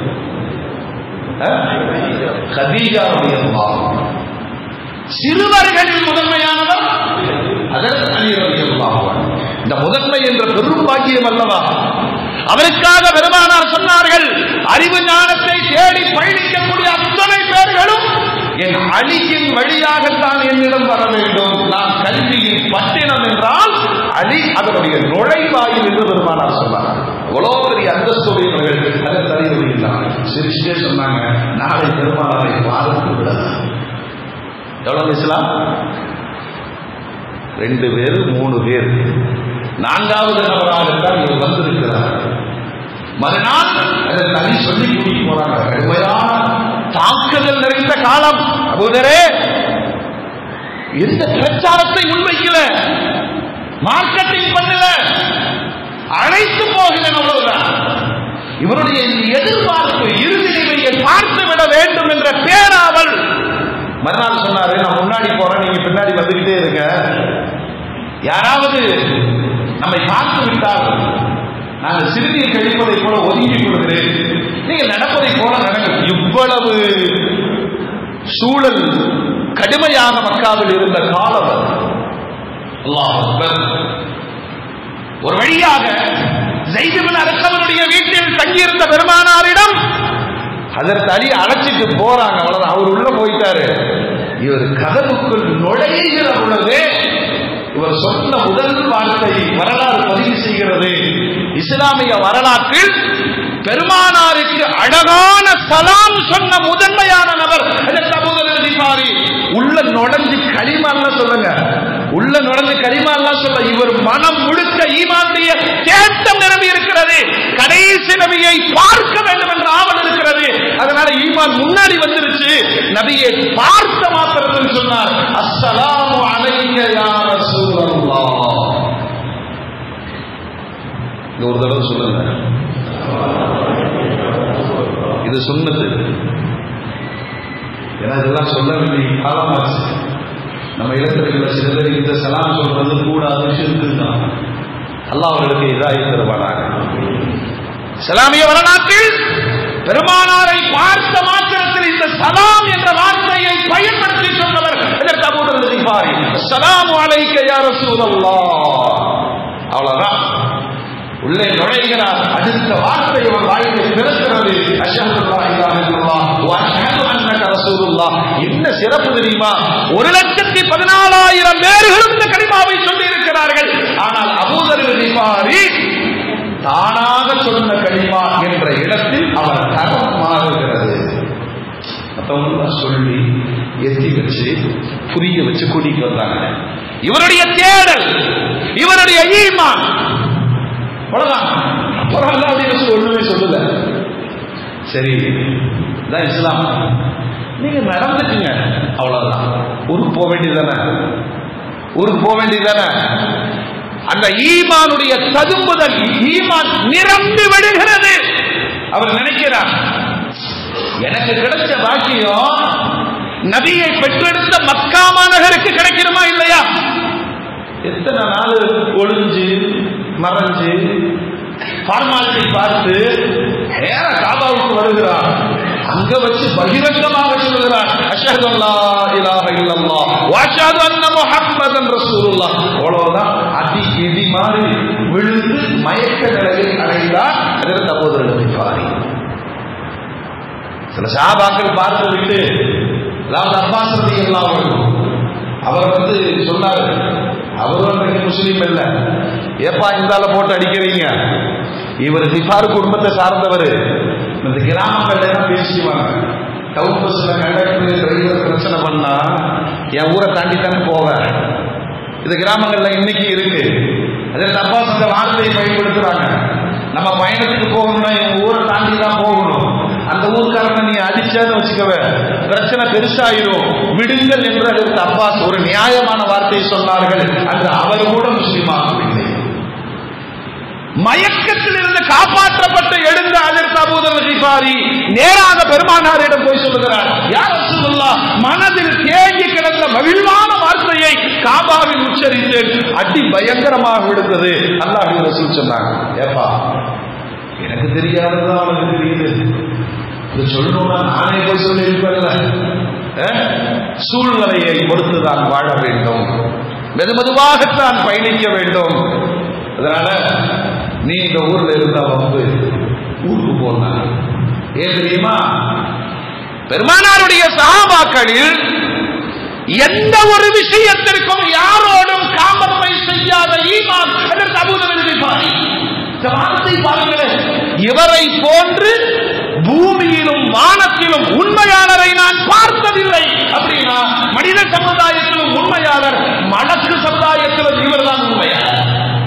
கதீஜா ரலியல்லாஹு சிறுவர்களில் முதன்மையானவர் அதற்கு அலி ரலியல்லாஹு அன்ஹு. இந்த முதன்மை என்ற பெரும் பாக்கியம் அல்லவா அவருக்காக பெருமானார் சொன்னார்கள் அறிவு ஞானத்தை தேடி பயணிக்கக்கூடிய அத்தனை பேர்களும் என் அழியின் வழியாகத்தான் என்னிடம் வர வேண்டும் நான் கல்வியின் பட்டினம் என்றால் அலி அதனுடைய நுழைவாயில் என்று பெருமானார் சொன்னார் எவ்வளவு பெரிய அந்தஸ்துடையவர்கள் அதை தருகிறார் சிரிச்சுட்டே சொன்னாங்க நாளை பெருமானாரை பார்த்து விடலாம் எவ்வளவு இஸ்லாம் ரெண்டு பேர் மூணு பேர் நான்காவது நபராகத்தான் இவர் வந்திருக்கிறார் மறுநாள் அதை தனி சொல்லி கூட்டிட்டு போறாங்க கடுமையான தாக்குதல் நிறைந்த காலம் அபூதரே எந்த பிரச்சாரத்தை முன்வைக்கல மார்க்கெட்டிங் பண்ணல அழைத்து போகிறேன் அவ்வளவுதான் இவருடைய இந்த எதிர்பார்ப்பு இறுதி நிலையை பார்த்து விட வேண்டும் என்ற பேராவல் மறுநாள் சொன்னாரு நான் முன்னாடி போறேன் நீங்க பின்னாடி வந்துகிட்டே இருங்க யாராவது நம்மை பார்த்து விட்டால் நாங்கள் சிறுநீர் கழிப்பதை போல ஒதுங்கி கொள்கிறேன் நீங்கள் நடப்பதை போல நடக்கும் இவ்வளவு சூழல் கடுமையான மக்காவில் இருந்த காலம் அது. அல்லாஹ் அக்பர். ஒரு வழியாக ஜெய்துபின் அரசவனுடைய வீட்டில் தங்கியிருந்த பெருமானாரிடம் அதற்கு அலி அழைச்சிட்டு போறாங்க அவ்வளவுதான் அவர் உள்ள போயிட்டாரு இவர் கதவுக்குள் நுழைகிற பொழுதே இவர் சொன்ன முதல் வார்த்தை வரலாறு பதிவு செய்கிறது இஸ்லாமிய வரலாற்றில் பெருமானாருக்கு அழகான சலாம் சொன்ன முதன்மையான நபர் அதற்கு அபூதர் அதிகாரி உள்ள நுழைஞ்சு களிமான்லாம் சொல்லுங்க உள்ள நுழைஞ்சு களிமான்லாம் சொல்ல இவர் மனம் முழுக்க ஈமானுடைய தேட்டம் நிரம்பி இருக்கிறது கடைசி நபியை பார்க்க வேண்டும் என்ற ஆவல் இருக்கிறது அதனால ஈமான் முன்னாடி வந்துருச்சு நபியை பார்த்த மாத்திரத்தில் சொன்னார் அஸ்ஸலாமு அலைக்க யா ரசூலல்லாஹ் இந்த ஒரு தடவை சொல்லுங்க இது சுண்ணத்து ஏன்னா இதெல்லாம் சொல்ல வேண்டிய காலமாச்சு நம்ம இளத்திரைகளை சில பேர் இந்த சலாம் சொல்றது கூடாது சிறுக்குதான் அல்லாஹ் அவர்களுக்கு இதாகி தருவானாக இஸ்லாமிய வரலாற்றில் பெருமானாரை பார்த்த மாத்திரத்தில் இந்த சலாம் என்ற வார்த்தையை பயன்படுத்தி சொன்னவர் இதற்கு அபூதர் திபாரி சலாம் அலைக்க யா ரசூலல்லாஹ் அவ்வளவுதான் உள்ளே நுழைகிறார் அடுத்த வார்த்தை அவர் வாயிலை பிறக்கிறது அஷ்ஹது அல்லா இலாஹ இல்லல்லாஹ் வ அஷ்ஹது அன்னக ரசூலுல்லாஹ் என்ன சிறப்பு தெரியுமா ஒரு லட்சத்தி பதினாலாயிரம் பேர்களும் இந்த கலிமாவை சொல்லி இருக்கிறார்கள் ஆனால் அபூதர் திபாரி தானாக சொன்ன கலிமா என்ற இடத்தில் அவர் தரம் மாறுகிறது மற்றவங்க சொல்லி எத்தி வச்சு புரிய வச்சு கூட்டிட்டு வந்தாங்க இவருடைய தேடல் இவருடைய ஈமான் அவ்வளவுதான் அப்புறம் அல்லாவுடைய ரசூல் ஒண்ணுமே சொல்லல சரி இதான் இஸ்லாம் நீங்க நடந்துக்குங்க அவ்வளவுதான் ஊருக்கு போக வேண்டியதானே ஊருக்கு போக வேண்டியதானே அந்த ஈமானுடைய ததும்புதல் ஈமான் நிரம்பி விடுகிறது அவர் நினைக்கிறார் எனக்கு கிடைச்ச பாக்கியம் நபியை பெற்றெடுத்த மக்கா மாநகருக்கு கிடைக்கணுமா இல்லையா எத்தனை நாள் ஒளிஞ்சு மறைஞ்சு ஃபார்மாலிட்டி பார்த்து நேர காபாவுக்கு வருகிறார் அங்க வச்சு பகிரங்கமாக சொல்கிறார் அஷஹது அல்லா இலாஹ இல்லல்லாஹ் வ அஷ்ஹது அன்ன முஹம்மதன் ரசூலுல்லாஹ் அவ்வளவுதான் அடி இடி மாதிரி விழுந்து மயக்க நிலையில் அடைந்தார் அதில் சகோதரர்கள் பாரி சில சாபாக்கள் பார்த்து விட்டு அதாவது அப்பாஸ் ரதி எல்லாம் அவர் வந்து சொன்னார் அவரும் அன்றைக்கு முஸ்லீம் இல்ல ஏப்பா இந்தால போட்டு அடிக்கிறீங்க இவர் திஃபார் குடும்பத்தை சார்ந்தவர் இந்த கிராமங்கள்ல எல்லாம் பேசிவாங்க டவுன் பஸ்ல கண்டக்டர் டிரைவர் பிரச்சனை பண்ணா என் ஊரை தாண்டி தானே போவேன் இது கிராமங்கள்ல இன்னைக்கு இருக்கு அதே தப்பா இந்த வார்த்தையை பயன்படுத்துறாங்க நம்ம பயணத்துக்கு போகணும்னா எங்க ஊரை தாண்டி தான் போகணும் அந்த ஊர்க்காரனை நீ அடிச்சான்னு வச்சுக்கவே பிரச்சனை பெருசாயிரும் விடுங்கள் என்று அதற்கு அப்பாஸ் ஒரு நியாயமான வார்த்தையை சொன்னார்கள் அன்று அவர் கூட முஸ்லீம் ஆகவில்லை மயக்கத்தில் இருந்து காப்பாற்றப்பட்டு எழுந்த அதற்கு அபூதர் கிஃபாரி நேராக பெருமானாரிடம் போய் சொல்லுகிறார் யார் ரசூலுல்லாஹ் மனதில் தேங்கி கிடந்த மகிழ்வான வார்த்தையை காபாவில் உச்சரித்தேன் அடி பயங்கரமாக விடுத்தது அல்லாஹ் ரசூல் சொன்னாங்க ஏப்பா எனக்கு தெரியாததான் அவனுக்கு தெரியுது இது சொல்லணும்னா நானே போய் சொல்லியிருப்பேன்ல அஹ்? சூழ்நிலையை பொறுத்துதான் வாழ வேண்டும் மெது மெதுவாகத்தான் பயணிக்க வேண்டும் அதனால நீ இந்த ஊர்ல இருந்தா வந்து ஊருக்கு போனா ஏன் தெரியுமா பெருமானாருடைய சகாபாக்களில் எந்த ஒரு விஷயத்திற்கும் யாரோடும் காம்பரமைஸ் செய்யாத ஈமான் அதற்கு அபூதவில்லை பாரி இந்த வார்த்தை பாருங்களேன் இவரை போன்று பூமியிலும் வானத்திலும் உண்மையாளரை நான் பார்த்ததில்லை அப்படின்னா மனித சமுதாயத்திலும் உண்மையாளர் மடக்கு சமுதாயத்திலும் இவர்தான் உண்மையாளர்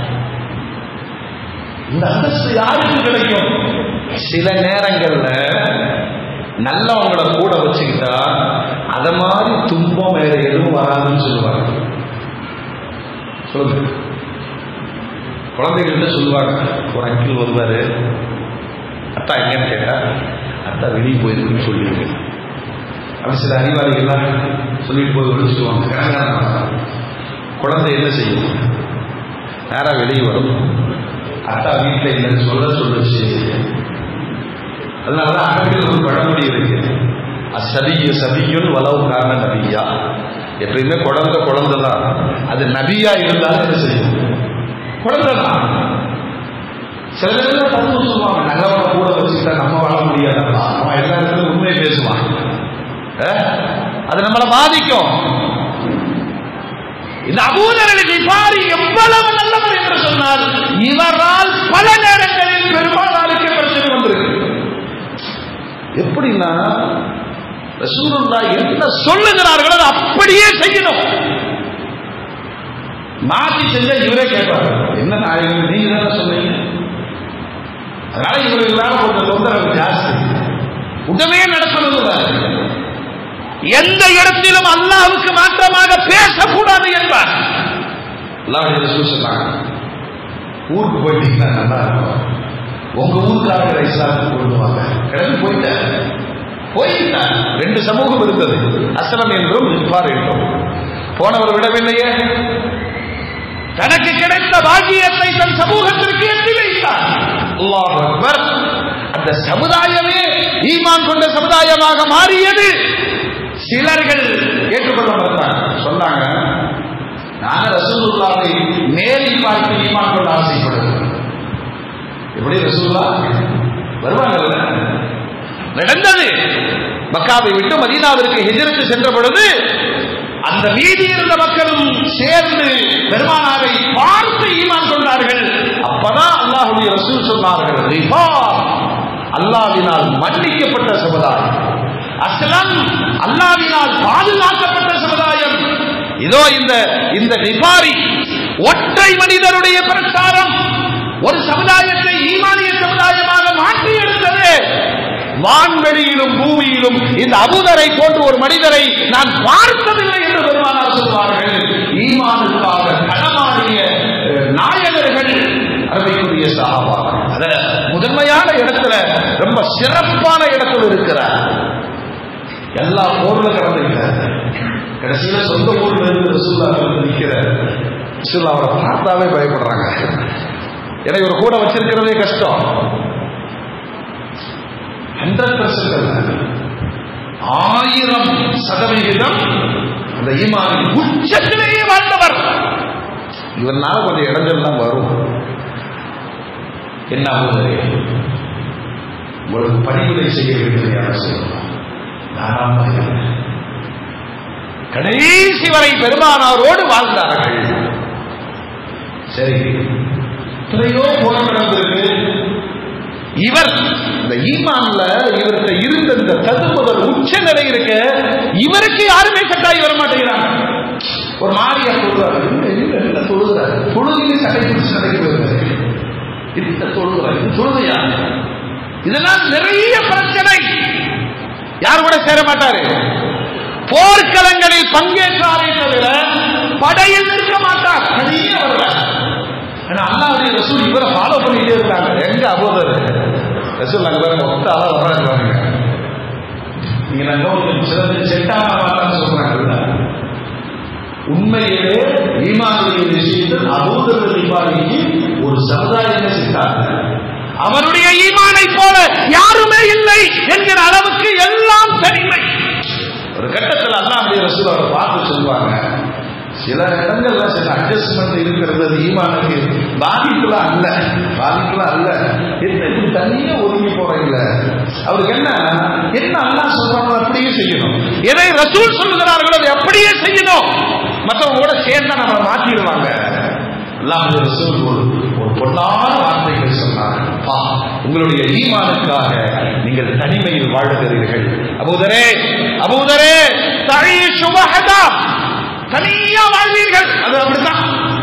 இந்த அந்தஸ்து யாருக்கு கிடைக்கும் சில நேரங்கள்ல நல்லவங்களை கூட வச்சுக்கிட்டா அத மாதிரி துன்பம் வேற எதுவும் வராதுன்னு சொல்லுவாங்க சொல்லுங்க குழந்தைகள்கிட்ட சொல்லுவாங்க ஒரு அங்கிள் வருவாரு அத்தா எங்கன்னு கேட்டா அத்தா வெளியே போயிருக்குன்னு சொல்லியிருக்கு அப்படி சில அறிவாளிகள்லாம் சொல்லிட்டு போய் ஒழிச்சுக்குவாங்க கடங்காரங்க. குழந்தை என்ன செய்யும் நேரா வெளியே வரும் அத்தா வீட்டில் இல்லைன்னு சொல்ல சொல்லுச்சு அதனால அரபில் ஒரு பழமொழி இருக்கு அசதிய சதியுன் வளவு காரண நபியா எப்பயுமே குழந்தை குழந்தை தான் அது நபியா இருந்தாலும் என்ன செய்யும் குழந்தை தான் சில பேர் தப்பு சொல்லுவாங்க நல்லவனை கூட வச்சுக்கிட்டா நம்ம வாழ முடியாதா அவன் எல்லா இடத்துலையும் உண்மையை பேசுவான் அஹ்? அது நம்மளை பாதிக்கும் இந்த அபூதரலி விபாரி எவ்வளவு நல்லவர் என்று சொன்னால் இவரால் பல நேரங்களில் பெருமானாருக்கு பிரச்சனை வந்திருக்கு எப்படின்னா ரசூலுல்லாஹ் என்ன சொல்லுகிறார்களோ அதை அப்படியே செய்யணும் மாத்தி செஞ்சா இவரே கேட்பார் என்ன நாயகம் நீங்க தானே சொன்னீங்க அதனால இவருக்கு மேல கொஞ்சம் தொந்தரவு ஜாஸ்தி உடனே நடக்கணும் எந்த இடத்திலும் அல்லாஹ்வுக்கு மாற்றமாக பேசக்கூடாது என்பார் அல்லாஹ் ரசூல் சொன்னாங்க ஊருக்கு போயிட்டீங்கன்னா நல்லா இருக்கும் உங்க ஊருக்காரங்களை இஸ்லாமுக்கு கொண்டு வாங்க கிளம்பி போயிட்டார் போயிட்டார் ரெண்டு சமூகம் இருந்தது அஸ்லம் என்றும் இப்பார் என்றும் போனவர் விடவில்லையே தனக்கு கிடைத்த பாக்கியத்தை தன் சமூகத்திற்கு எட்டி வைத்தார் அல்லாஹ் அக்பர் அந்த சமுதாயமே ஈமான் கொண்ட சமுதாயமாக மாறியது சிலர்கள் ஏற்றுக்கொள்ள மறுத்தாங்க சொன்னாங்க நாங்க ரசூலுல்லாவை நேரில் பார்த்து ஈமான் கொள்ள ஆசைப்படுகிறோம் எப்படி ரசூல்லா வருவாங்கல்ல நடந்தது மக்காவை விட்டு மதீனாவிற்கு ஹிஜரத்து சென்ற பொழுது அந்த மீதி இருந்த மக்களும் சேர்ந்து பெருமானாரை பார்த்து ஈமான் கொண்டார்கள் அப்பதான் அல்லாஹுடைய ரசூல் சொன்னார்கள் ரிஃபா, அல்லாவினால் மன்னிக்கப்பட்ட சமுதாயம் அஸ்லம் அல்லாவினால் பாதுகாக்கப்பட்ட சமுதாயம் இதோ இந்த இந்த ரிஃபாரி ஒற்றை மனிதருடைய பிரச்சாரம் ஒரு சமுதாயத்தை ஈமானிய சமுதாயமாக மாற்றி எடுத்தது வான்வெளியிலும் பூமியிலும் இந்த அபுதரை போன்ற ஒரு மனிதரை நான் பார்த்ததில்லை என்று பெருமானார் சொல்வார்கள் ஈமானுக்காக களமாடிய அஹ், நாயகர்கள் அரபிக்குரிய சகாபாக்கள் அதுல முதன்மையான இடத்துல ரொம்ப சிறப்பான இடத்துல இருக்கிறார் எல்லா போர்ல கலந்துக்கிறார் கடைசியில சொந்த ஊர்ல இருந்து ரசூல்லா வந்து நிக்கிற ரசூல்லா அவரை பார்த்தாவே பயப்படுறாங்க ஏன்னா இவர் கூட வச்சிருக்கிறதே கஷ்டம் ஹண்ட்ரட் பர்சன்ட் ஆயிரம் சதவிகிதம் அந்த ஈமானின் உச்சத்திலேயே வாழ்ந்தவர் இவர்னால கொஞ்சம் இடைஞ்சல் தான் வரும் என்ன ஆகுது உங்களுக்கு பணிவிடை செய்ய வேண்டியதாக சொல்லலாம் தாராளமா இருங்க. கடைசி வரை பெருமானாரோடு வாழ்ந்தார்கள் சரி எத்தனையோ போன நடந்திருக்கு இவர் இந்த ஈமான்ல இவர்கிட்ட இருந்த இந்த ததுமுதல் உச்ச நிலை இருக்கு இவருக்கு யாருமே கட்டாயி வர மாட்டேங்கிறாங்க ஒரு மாரியா சொல்றாரு இல்ல இல்ல இல்ல தொழுகிறாரு தொழுகையிலே சட்டை பிடிச்சு சட்டைக்கு போயிருக்காரு இந்த தொழுகிறார் இது தொழுகையா இதெல்லாம் நிறைய பிரச்சனை யார் கூட சேர மாட்டாரு போர்க்களங்களில் பங்கேற்றாரே தவிர படையில் நிற்க மாட்டார் தனியே வருவார் ஆனா அல்லாஹ்வுடைய ரசூல் இவரை ஃபாலோ பண்ணிட்டாங்க ரசூல் அங்கே மொத்த ஆளா வர்றாங்க நீங்க நான் கவனிக்கணும். சிலது செட்டான பார்த்தான்னு சொல்றாங்கல்ல உண்மையிலே ஈமானுடைய விஷயத்தில் அபூதர் நிபாரிக்கு ஒரு சமுதாயமே சித்தாங்க அவருடைய ஈமானை போல யாருமே இல்லை என்கிற அளவுக்கு எல்லாம் தனிமை ஒரு கட்டத்தில் அல்லாஹ்வுடைய ரசூல் அவரை பார்த்து சொல்லுவாங்க சில இடங்கள்ல சில அட்ஜஸ்ட்மெண்ட் இருக்கிறது அது ஈமானுக்கு பாதிப்புலாம் அல்ல பாதிப்புலாம் அல்ல என்ன இப்படி தனியே ஒதுங்கி போறீங்க அவருக்கு என்ன என்ன அல்லாஹ் சொல்றாங்களோ அப்படியே செய்யணும் எதை ரசூல் சொல்லுகிறார்களோ அதை அப்படியே செய்யணும் மற்றவங்க கூட சேர்ந்தா நம்மளை மாத்திடுவாங்க அல்லாஹ்வுடைய ரசூல் ஒரு ஒரு பொன்னான வார்த்தைகள் சொன்னாங்க பா உங்களுடைய ஈமானுக்காக நீங்கள் தனிமையில் வாழுகிறீர்கள் அபூதரே அபூதரே தனி சுபஹதா தனியா வாழ்வீர்கள் அது அப்படித்தான்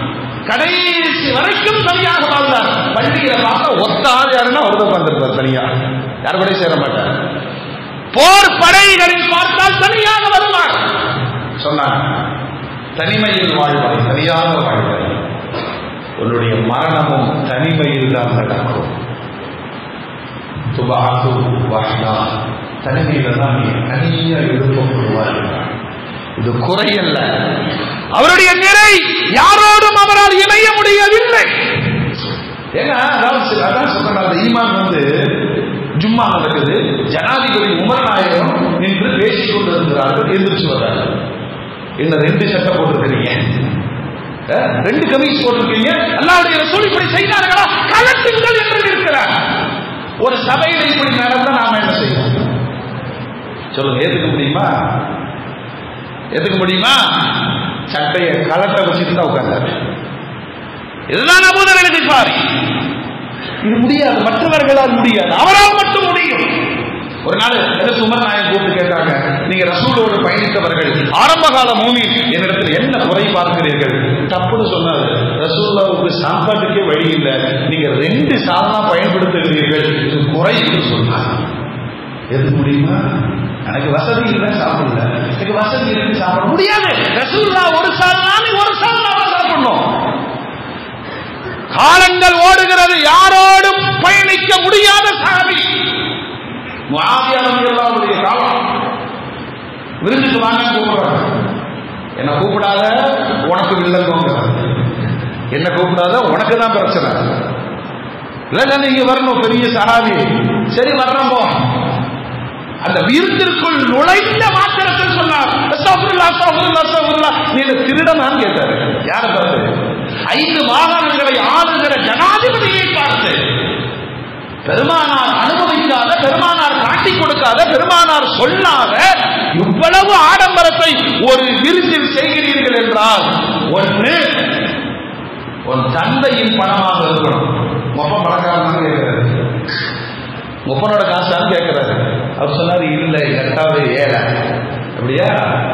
கடைசி வரைக்கும் தனியாக வாழ்ந்தார் பண்டிகையில பார்க்க ஒத்த ஆள் யாருன்னா ஒருத்தர் வந்திருப்பார் தனியா யார் கூட சேர மாட்டார் போர் படைகளில் பார்த்தால் தனியாக வருவார் சொன்னார் தனிமையில் வாழ்வாய் தனியாக வாழ்வாய் உன்னுடைய மரணமும் தனிமையில் தான் நடக்கும் துபாத்து வாஹ்தா தனிமையில தான் நீ தனியா எழுப்பப்படுவார் இது குறையல்ல அவருடைய நிறை யாரோடும் அவரால் இணைய முடியவில்லை ஏங்க அதாவது சில- அதான் சொல்றேன் அந்த ஈமான் வந்து ஜும்மா நடக்குது ஜனாதிபதி உமர் நாயகம் நின்று பேசிக் கொண்டிருக்கிறார்கள் எந்திரிச்சு வர்றாங்க என்ன ரெண்டு சட்டை போட்டிருக்கிறீங்க அஹ், ரெண்டு கமீஸ் போட்டிருக்கீங்க அல்லாவுடைய ரசூல் இப்படி செய்தார்களா கலட்டுங்கள் என்று இருக்கிறார் ஒரு சபையில இப்படி நடந்தா நாம என்ன செய்வோம் சொல்லுங்க ஏத்துக்க முடியுமா ஏத்துக்க முடியுமா சட்டையை கலட்ட வச்சுட்டு தான் உட்கார்ந்தாரு இதுதான் அபூதர்களுக்கு பாரி இது முடியாது மற்றவர்களால் முடியாது அவரால் மட்டும் முடியும் ஒரு நாள் எதிர்த்து உமர் நாயன் கூப்பிட்டு கேட்டாங்க நீங்க ரசூலோடு பயணித்தவர்கள் ஆரம்ப கால மூமி என்னிடத்தில் என்ன குறை பார்க்கிறீர்கள் தப்புன்னு சொன்னாரு ரசூல்லாவுக்கு சாப்பாட்டுக்கே வழி இல்லை நீங்க ரெண்டு சாதனா பயன்படுத்துகிறீர்கள் இது குறை என்று சொன்னார் எது முடியுமா எனக்கு வசதி இல்லை சாப்பிடல எனக்கு வசதி இருக்கு சாப்பிட முடியாது ரசூல்லா ஒரு சாதனா நீ ஒரு சாதனா சாப்பிடணும் காலங்கள் ஓடுகிறது யாரோடும் பயணிக்க முடியாத சாமி முஆவியாவுடைய காலம் விருந்துக்கு வாங்க கூப்பிடுறாங்க என்ன கூப்பிடாத உனக்கு வில்லங்கோங்க என்ன கூப்பிடாத உனக்கு தான் பிரச்சனை இல்ல இல்ல நீங்க வரணும் பெரிய சஹாபி சரி வர்றோம் போ அந்த விருந்திற்குள் நுழைந்த மாத்திரத்தில் சொன்னார் அஸ்தக்ஃபிருல்லாஹ், அஸ்தக்ஃபிருல்லாஹ், அஸ்தக்ஃபிருல்லாஹ். நீ என்ன திருடனான்னு கேட்டாரு யாரை பார்த்து ஐந்து மாகாணங்களை ஆளுகிற ஜனாதிபதியை பார்த்து பெருமானார் அனுபவிக்காத பெருமானார் காட்டிக் கொடுக்காத பெருமானார் சொல்லாத இவ்வளவு ஆடம்பரத்தை ஒரு விருந்தில் செய்கிறீர்கள் என்றால் ஒன்று உன் தந்தையின் பணமாக இருக்கணும் மொப்பம் பணக்காரன் கேட்கிறாரு முப்பனோட காசான்னு கேட்கிறாரு அவர் சொன்னாரு இல்ல எட்டாவது ஏழை அப்படியா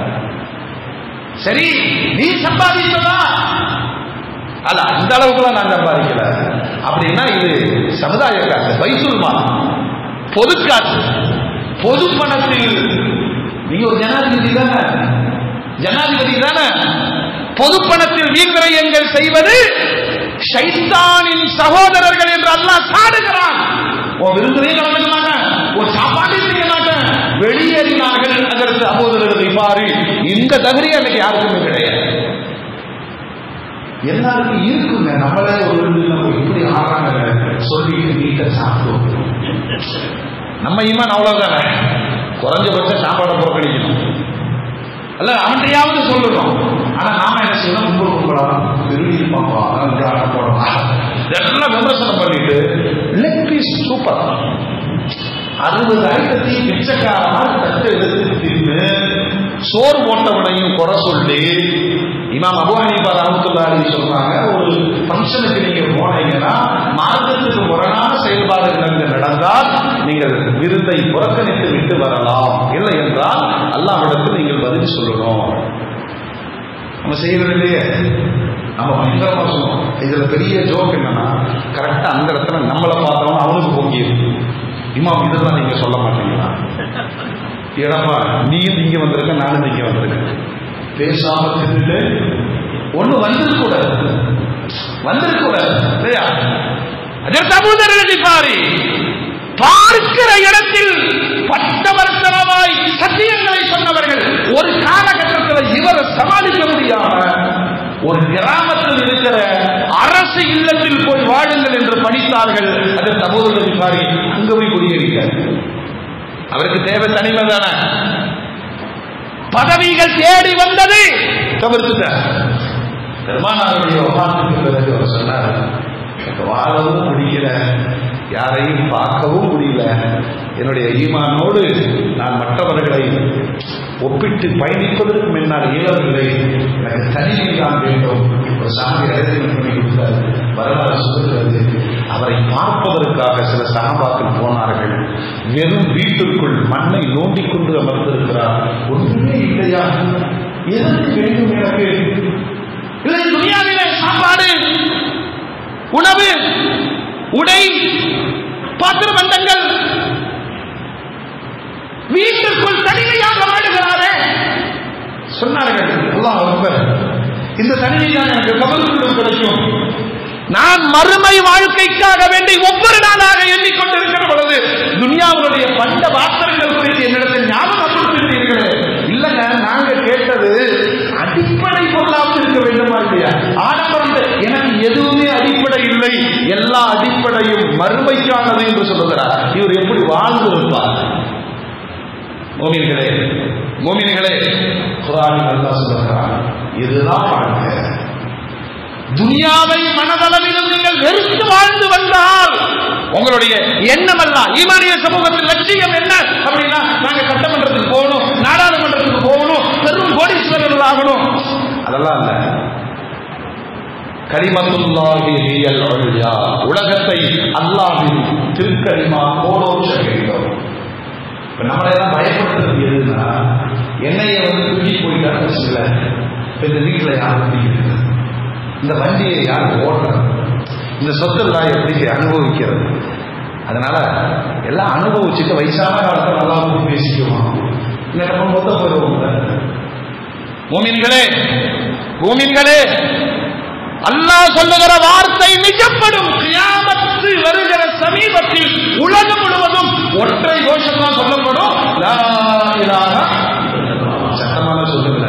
சரி நீ சம்பாதிச்சதா அல்ல அந்த அளவுக்குலாம் நான் சம்பாதிக்கல அப்படின்னா இது சமுதாய காசு பைசுல்மா பொது காசு பொது பணத்தில் நீங்க ஒரு ஜனாதிபதி தானே ஜனாதிபதி தானே பொது பணத்தில் வீண்விரயங்கள் செய்வது ஷைத்தானின் சகோதரர்கள் என்று அல்லாஹ் சாடுகிறான் உன் விருந்திலே கலந்துக்க மாட்டேன் உன் சாப்பாட்டையும் செய்ய மாட்டேன் வெளியேறினார்கள் அதற்கு சகோதரர்கள் இவ்வாறு இந்த தகுதி அன்னைக்கு யாருக்குமே கிடையாது எல்லாருக்கும் இருக்குங்க நம்மளே ஒரு விருந்து நம்ம இப்படி ஆடுறாங்க சொல்லிட்டு நீட்ட சாப்பிடுவோம் நம்ம ஈமான் அவ்வளவுதானே குறைஞ்சபட்சம் சாப்பாடை புறக்கணிக்கணும் அல்ல அவன்கிட்டயாவது சொல்லணும் ஆனா நாம என்ன செய்யணும் கும்பல் கும்பலா பெரிய பாப்பா அதான் போடலாம் எல்லாம் விமர்சனம் பண்ணிட்டு லெக் பீஸ் சூப்பர் அறுபது ஐட்டத்தையும் பிச்சைக்காரனா தட்டு எடுத்து தின்னு சோறு போட்டவனையும் குறை சொல்லி இமாம் அபு ஹனீஃபா ரஹமத்துல்லாஹி சொல்றாங்க ஒரு ஃபங்க்ஷனுக்கு நீங்க போனீங்கன்னா மார்க்கத்துக்கு முரணான செயல்பாடுகள் அங்கு நடந்தால் நீங்கள் விருந்தை புறக்கணித்து விட்டு வரலாம் இல்லை என்றால் அல்லாஹ்விடத்தில் நீங்கள் பதில் சொல்லணும் நம்ம செய்யறது இல்லையே நம்ம பயங்கரமா சொல்லுவோம் இதுல பெரிய ஜோக் என்னன்னா கரெக்டா அந்த இடத்துல நம்மளை பார்த்தவங்க அவனுக்கு பொங்கியது இமாம் இதெல்லாம் நீங்க சொல்ல மாட்டீங்களா ஏடாப்பா நீயும் இங்க வந்திருக்க நானும் இங்க வந்திருக்கேன் பேசாம தின்னுட்டு ஒண்ணு வந்திருக்கூடாது வந்திருக்கூடாது இல்லையா அதே சகோதரர்கள் பாரி பார்க்கிற இடத்தில் பட்டவர்த்தனமாய் சத்தியங்களை சொன்னவர்கள் ஒரு காலகட்டத்தில் இவரை சமாளிக்க முடியாம ஒரு கிராமத்தில் இருக்கிற அரசு இல்லத்தில் போய் வாழுங்கள் என்று பணித்தார்கள் அது சகோதர விசாரி அங்க போய் குடியேறிக்க அவருக்கு தேவை தனிமை தானே பதவிகள் தேடி வந்தது தவிர்த்துட்ட பெருமானாருடைய ஒப்பாத்துக்கு பிறகு அவர் சொன்னார் எனக்கு வாழவும் முடியல யாரையும் பார்க்கவும் முடியல என்னுடைய ஈமானோடு நான் மற்றவர்களை ஒப்பிட்டு பயணிப்பதற்கு முன்னால் இயலவில்லை எனக்கு தனிமை தான் வேண்டும் ஒரு சாமி அரசியல் பண்ணி கொடுத்தார் வரலாறு சொல்லுகிறது அவரை பார்ப்பதற்காக சில சகபாக்கள் போனார்கள் வெறும் வீட்டிற்குள் மண்ணை நோண்டிக் கொண்டு அமர்ந்திருக்கிறார் ஒன்றுமே இல்லையா எதற்கு வேண்டும் எனக்கு இல்லை துணியாவிலே சாப்பாடு உணவு உடை பாத்திர பண்டங்கள் வீட்டுக்குள் தனிமையாக வாழுகிறாரே சொன்னார்கள் அல்லாஹ் அக்பர் இந்த தனிமை தான் எனக்கு கபருக்குள்ளும் கிடைக்கும் நான் மறுமை வாழ்க்கைக்காக வேண்டி ஒவ்வொரு நாளாக எண்ணிக்கொண்டிருக்கிற பொழுது துனியாவுடைய பண்ட பாத்திரங்கள் குறித்து என்னிடத்தில் ஞாபகப்படுத்தினீர்களே இல்லங்க நாங்க கேட்டது அடிப்படை பொருளாக இருக்க வேண்டுமா இல்லையா ஆடம்பரம் எனக்கு எதுவுமே அடிப்படை இல்லை எல்லா அடிப்படையும் மறுமைக்கானது என்று சொல்லுகிறார் இவர் எப்படி வாழ்ந்து இருப்பார் மோமின்களே மோமின்களே குரானில் அல்லாஹ் சொல்லுகிறார் இதுதான் வாழ்க்கை துனியாவை மனதளவிலும் நீங்கள் வெறுத்து வாழ்ந்து வந்தால் உங்களுடைய எண்ணம் அல்ல ஈமானிய சமூகத்தின் லட்சியம் என்ன அப்படின்னா நாங்க சட்டமன்றத்துக்கு போகணும் நாடாளுமன்றத்துக்கு போகணும் பெரும் கோடீஸ்வரர்கள் ஆகணும் அதெல்லாம் இல்ல கலிமத்துல்லாஹி ஹியல் உல்யா உலகத்தை அல்லாஹ்வின் திருக்கலிமா கோலோச்ச வேண்டும் இப்ப நம்மளை எல்லாம் பயப்படுத்துறது எதுன்னா என்னைய வந்து தூக்கி போயிட்டான்னு வச்சுக்கல இந்த வீட்டுல யாரும் பிடிக்கிறது இந்த வண்டியை யார் ஓட்டுறது இந்த சொத்தெல்லாம் எப்படி அனுபவிக்கிறது அதனால எல்லாம் அனுபவிச்சுட்டு வயசான காலத்தை நல்லா பேசிக்குவோம் இல்லை நம்ம மொத்த போயிடுவோம் மூமின்களே மூமின்களே அல்லாஹ் சொல்லுகிற வார்த்தை நிஜப்படும் கியாமத்து வருகிற சமீபத்தில் உலகம் முழுவதும் ஒற்றை கோஷம் தான் சொல்லப்படும் லா இலாஹ சத்தமான சொல்லுங்க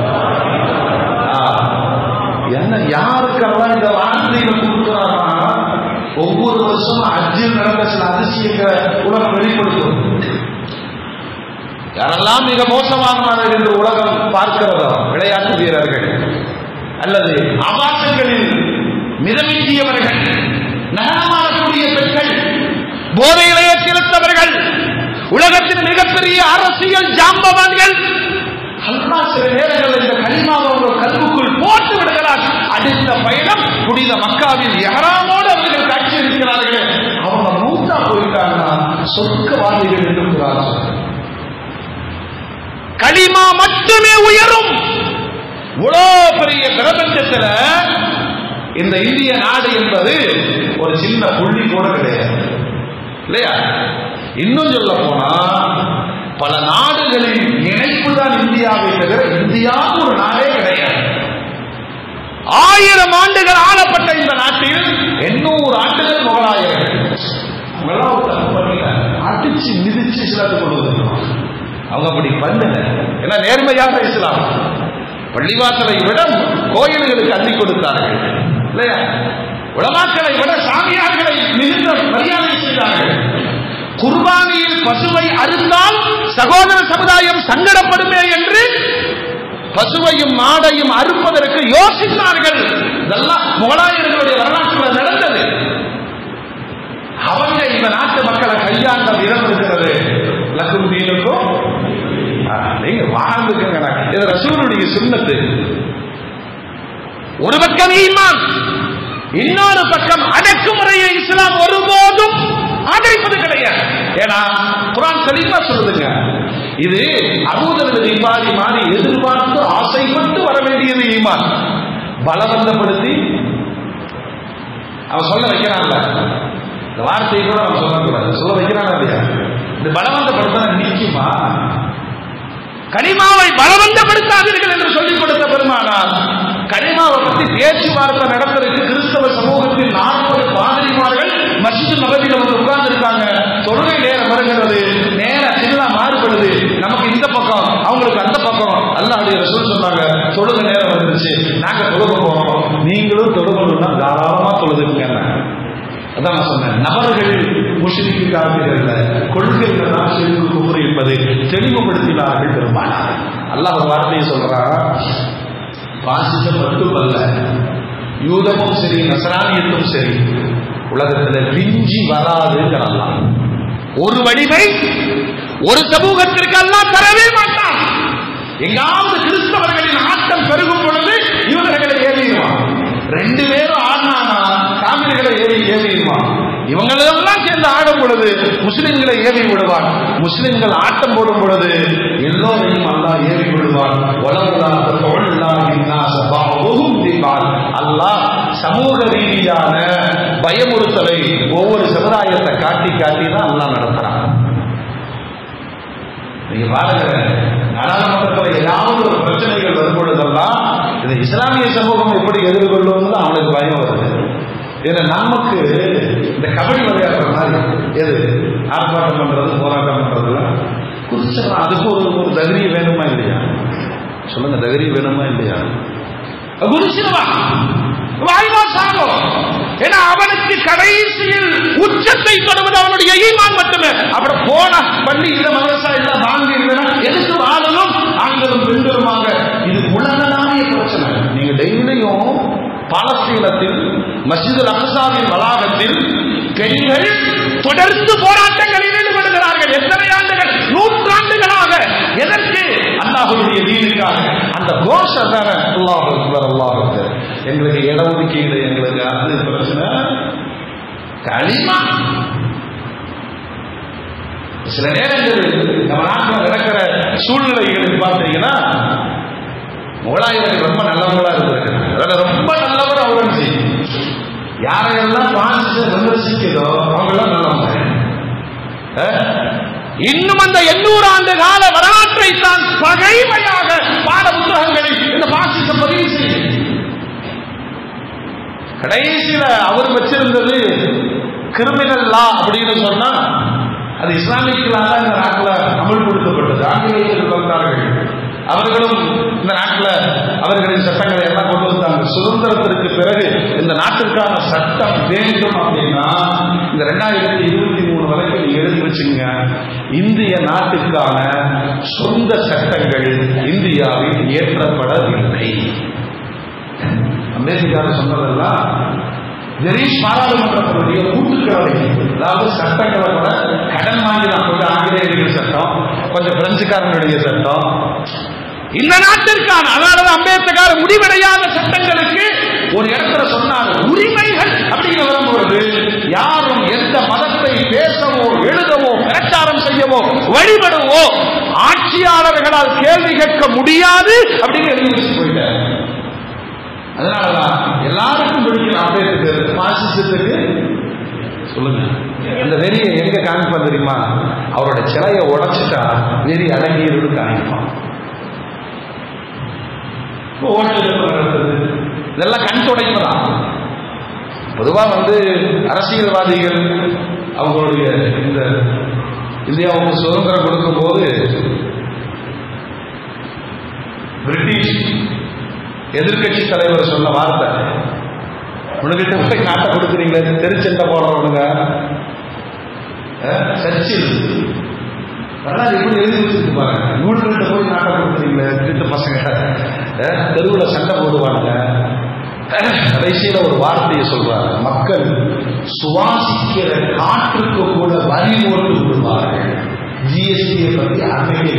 என்ன யாருக்கெல்லாம் இந்த வார்த்தைகளை கொடுக்குறாங்கன்னா ஒவ்வொரு வருஷமும் அஜில் நடந்த சில அதிசயங்களை உலகம் வெளிப்படுத்தும் யாரெல்லாம் மிக மோசமானவர்கள் என்று உலகம் பார்க்கிறதோ விளையாட்டு வீரர்கள் அல்லது ஆபாசங்களில் மிதமிஞ்சியவர்கள் நகரமாகக்கூடிய பெண்கள் போதை நிலையத்திருத்தவர்கள் உலகத்தின் மிகப்பெரிய அரசியல் ஜாம்பவான்கள் அல்லா சில நேரங்களில் இந்த கனிமாவை உங்கள் கல்வுக்குள் போட்டு விடுகிறார் அடுத்த பயணம் புனித மக்காவில் எஹராமோடு அவர்கள் காட்சி இருக்கிறார்கள் அவங்க மூத்தா போயிட்டாங்கன்னா சொர்க்கவாதிகள் என்று கூறார்கள் களிமா மட்டுமே உயரும் இவ்வளோ பெரிய பிரபஞ்சத்துல இந்த இந்திய நாடு என்பது ஒரு சின்ன புள்ளி கூட கிடையாது இல்லையா இன்னும் சொல்ல போனா பல நாடுகளின் இணைப்பு தான் இந்தியாவை தவிர இந்தியா ஒரு நாடே கிடையாது ஆயிரம் ஆண்டுகள் ஆளப்பட்ட இந்த நாட்டில் எண்ணூறு ஆண்டுகள் முகலாயர்கள் அவங்கெல்லாம் ஒரு தப்பு பண்ணல அடிச்சு மிதிச்சு இஸ்லாத்தை கொண்டு வந்துருக்கோம் அவங்க அப்படி பண்ணல ஏன்னா நேர்மையாக இஸ்லாம் பள்ளிவாசலை விட கோயில்களுக்கு அள்ளி கொடுத்தார்கள் இல்லையா உலமாக்களை விட சாமியார்களை மிகுந்த மரியாதை செய்தார்கள் குர்பானியில் பசுவை அறுந்தால் சகோதர சமுதாயம் சங்கடப்படுமே என்று பசுவையும் மாடையும் அறுப்பதற்கு யோசித்தார்கள் இதெல்லாம் முகலாயர்களுடைய வரலாற்றில் நடந்தது அவங்க இந்த நாட்டு மக்களை கையாண்ட விதம் இருக்கிறது லக்கும் தீனுக்கும் நீங்க வாழ்ந்துக்கங்க இது ரசூலுடைய சுண்ணத்து ஒரு பக்கம் ஈமான் இன்னொரு பக்கம் அடக்குமுறையை இஸ்லாம் ஒருபோதும் ஆதரிப்பது கிடையாது ஏன்னா குரான் தெளிவா சொல்லுதுங்க இது அபூதர்கள் இவ்வாறு மாறி எதிர்பார்த்து ஆசைப்பட்டு வர வேண்டியது ஈமான் பலவந்தப்படுத்தி அவன் சொல்ல வைக்கிறான்ல இந்த வார்த்தையை கூட அவன் சொல்லக்கூடாது சொல்ல வைக்கிறான் இல்லையா இந்த பலவந்தப்படுத்த நிற்குமா கனிமாவை பலவந்தப்படுத்தாதீர்கள் என்று சொல்லிக் கொடுத்த பெருமானார் கனிமாவை பற்றி பேச்சுவார்த்தை நடத்துறதுக்கு கிறிஸ்தவ சமூகத்தில் நாற்பது பாதிரிமார்கள் மஸ்ஜித் நபதியில வந்து உட்கார்ந்து இருக்காங்க தொழுது வந்துருச்சு நாங்க தொழுக போறோம் நீங்களும் தொழுகணும்னா தாராளமா தொழுதுங்க அதான் நான் சொன்னேன் நபர்கள் முஷிரிக்கு காப்பீர்கள் கொள்கைகள் தான் சிறுக்கு குமுறு என்பதை தெளிவுபடுத்தினார்கள் பெருமானார் அல்லாஹ் ஒரு வார்த்தையை சொல்றான் பாசிசம் மட்டுமல்ல யூதமும் சரி நசரானியத்தும் சரி உலகத்துல விஞ்சி வராதுங்கிறல்லாம் ஒரு வடிவை ஒரு சமூகத்திற்கு எல்லாம் தரவே மாட்டான் எங்காவது கிறிஸ்தவர்களின் ஆட்டம் பெருகும் பொழுது இவர்களை ஏறிடுவான் ரெண்டு பேரும் ஆடினானா காவிரிகளை ஏறி ஏறிடுவான் இவங்களெல்லாம் சேர்ந்து ஆடும் பொழுது முஸ்லிம்களை ஏவி விடுவான் முஸ்லிம்கள் ஆட்டம் போடும் பொழுது எல்லோரையும் அல்லாஹ் ஏவி விடுவான் அல்லாஹ் சமூக ரீதியான பயமுறுத்தலை ஒவ்வொரு சமுதாயத்தை காட்டி காட்டி தான் அல்லாஹ் நடத்துறான் நீங்க பாருங்க நாடாளுமன்றத்தில் ஏதாவது ஒரு பிரச்சனைகள் வரும் பொழுதெல்லாம் இந்த இஸ்லாமிய சமூகம் எப்படி எதிர்கொள்ளும்னு அவனுக்கு பயம் வருது ஏன்னா நமக்கு இந்த கபடி விளையாடுற மாதிரி எது ஆர்ப்பாட்டம் பண்றது போராட்டம் பண்றதுல குறிச்சலாம் அதுக்கு ஒரு ஒரு தகுதியை வேணுமா இல்லையா சொல்லுங்க தகுதியை வேணுமா இல்லையா குறிச்சிருவான் வாய்வா சாகும் ஏன்னா அவனுக்கு கடைசியில் உச்சத்தை தொடுவது அவனுடைய ஈமான் மட்டுமே அப்புறம் போன பள்ளி இல்ல மதரசா இல்ல வாங்கி இல்லைன்னா எதுக்கு வாழணும் ஆண்களும் பெண்களுமாக இது உலகளாவிய பிரச்சனை நீங்க டெய்லியும் பாலஸ்தீனத்தில் மஸ்ஜித் அக்சாவின் வளாகத்தில் பெண்கள் தொடர்ந்து போராட்டங்களில் ஈடுபடுகிறார்கள் எத்தனை ஆண்டுகள் நூற்றாண்டுகளாக எதற்கு அல்லாஹுடைய தீனுக்காக அந்த கோஷம் தானே அல்லாஹ் அக்பர் அல்லாஹ் அக்பர் எங்களுக்கு இடஒதுக்கீடு எங்களுக்கு அது பிரச்சனை களிமா சில நேரங்கள் நம்ம நாட்டில் நடக்கிற சூழ்நிலைகளுக்கு பார்த்தீங்கன்னா முகலாயர்கள் ரொம்ப நல்லவங்களா இருந்திருக்காங்க அதில் ரொம்ப நல்லவர் அவுரங்கசீப் யாரையெல்லாம் பாசிச விமர்சிக்கிறதோ அவங்கெல்லாம் நல்லவங்க இன்னும் அந்த எண்ணூறு ஆண்டு கால வரலாற்றை தான் பகைமையாக பாட புத்தகங்களில் இந்த பாசிசம் பதிவு செய்யும் கடைசியில அவர் வச்சிருந்தது கிரிமினல் லா அப்படின்னு சொன்னா அது இஸ்லாமிக் லா தான் இந்த நாட்டில் அமல்படுத்தப்பட்டது ஆங்கிலேயர்கள் வந்தார்கள் அவர்களும் இந்த நாட்டில் அவர்களின் சட்டங்களை எல்லாம் கொண்டு வந்தாங்க சுதந்திரத்திற்கு பிறகு இந்த நாட்டிற்கான சட்டம் வேண்டும் அப்படின்னா இந்த ரெண்டாயிரத்தி இருபத்தி மூணு வரைக்கும் நீங்க எடுத்து வச்சுங்க இந்திய நாட்டுக்கான சொந்த சட்டங்கள் இந்தியாவில் இயற்றப்படவில்லை அம்பேத்கர் சொன்னதெல்லாம் ஜெரீஷ் பாராளுமன்றத்தினுடைய கூட்டுக்கலவை அதாவது சட்டங்களை கூட கடன் வாங்கி நான் கொஞ்சம் ஆங்கிலேயர்கள் சட்டம் கொஞ்சம் பிரெஞ்சுக்காரனுடைய சட்டம் இந்த நாட்டிற்கான அதாவது அம்பேத்கர் முடிவடையாத சட்டங்களுக்கு ஒரு இடத்துல சொன்னார் உரிமைகள் அப்படின்னு வரும்பொழுது யாரும் எந்த மதத்தை பேசவோ எழுதவோ பிரச்சாரம் செய்யவோ வழிபடவோ ஆட்சியாளர்களால் கேள்வி கேட்க முடியாது அப்படின்னு எழுதி வச்சு போயிட்டார் அதனாலதான் எல்லாருக்கும் பிடிக்கும் அம்பேத்கர் பாசிசத்துக்கு சொல்லுங்க அந்த வெறியை எங்க காமிப்பான் தெரியுமா அவரோட சிலையை உடைச்சிட்டா வெறி அடங்கியிருந்து காமிப்பான் இதெல்லாம் கண் துடைப்பதான் பொதுவா வந்து அரசியல்வாதிகள் அவங்களுடைய இந்த இந்தியாவுக்கு சுதந்திரம் கொடுக்கும் போது பிரிட்டிஷ் எதிர்கட்சி தலைவர் சொன்ன வார்த்தை உனக்கிட்ட போய் நாட்டை கொடுக்குறீங்களே தெருச்சண்டை போடுறவனுங்க சர்ச்சில் வரலாறு எப்படி எழுதி வச்சிருக்கு பாருங்க நூல்கிட்ட போய் நாட்டை கொடுக்குறீங்களே வீட்டு பசங்க தெருவில் சண்டை போடுவாங்க கடைசியில ஒரு வார்த்தையை சொல்றாங்க மக்கள் சுவாசிக்கிற காற்றுக்கு கூட வரி போட்டு விடுவார்கள் ஜிஎஸ்டியை பத்தி அன்னைக்கே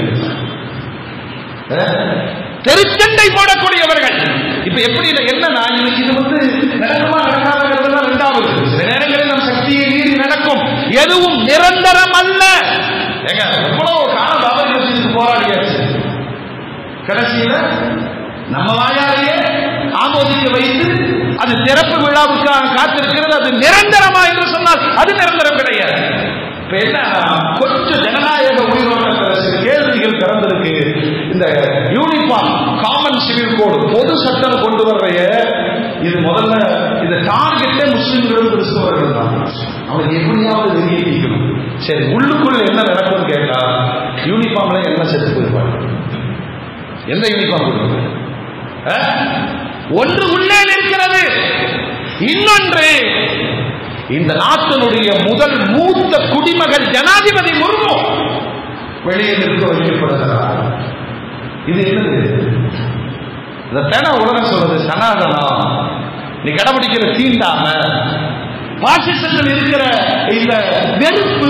தெருச்சண்டை போடக்கூடியவர்கள் இப்ப எப்படி என்னன்னா இன்னைக்கு இது வந்து நடக்குமா நடக்காதுங்கிறது ரெண்டாவது சில நேரங்களில் நம் சக்தியை மீறி நடக்கும் எதுவும் நிரந்தரம் அல்ல ஏங்க எவ்வளவு காலம் பாபர் மசீதுக்கு போராடியாச்சு கடைசியில நம்ம வாயாலேயே ஆமோதிக்க வைத்து அது திறப்பு விழாவுக்காக காத்திருக்கிறது அது நிரந்தரமா என்று சொன்னால் அது நிரந்தரம் கிடையாது இப்ப என்ன கொஞ்சம் ஜனநாயக உயிரோட்ட சில கேள்விகள் பிறந்திருக்கு இந்த யூனிஃபார்ம் காமன் சிவில் கோடு பொது சட்டம் கொண்டு வர்றைய இது முதல்ல இந்த டார்கெட்டே முஸ்லிம்களும் கிறிஸ்தவர்கள் தான் அவனுக்கு எப்படியாவது வெளியே நீக்கணும் சரி உள்ளுக்குள்ள என்ன நடக்கும்னு கேட்டா யூனிஃபார்ம்ல என்ன செத்து போயிருப்பாங்க எந்த யூனிஃபார்ம் கொடுக்குது அஹ்? ஒன்று உள்ளே நிற்கிறது இன்னொன்று இந்த நாட்டினுடைய முதல் மூத்த குடிமகள் ஜனாதிபதி முர்மு வெளியே நிற்க வைக்கப்படுகிறார் இது என்னது இதைத்தான உலகம் சொல்றது சனாதனம் நீ கடைபிடிக்கிற தீண்டாம பாசிசத்தில் இருக்கிற இந்த வெறுப்பு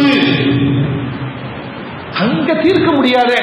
அங்க தீர்க்க முடியாதே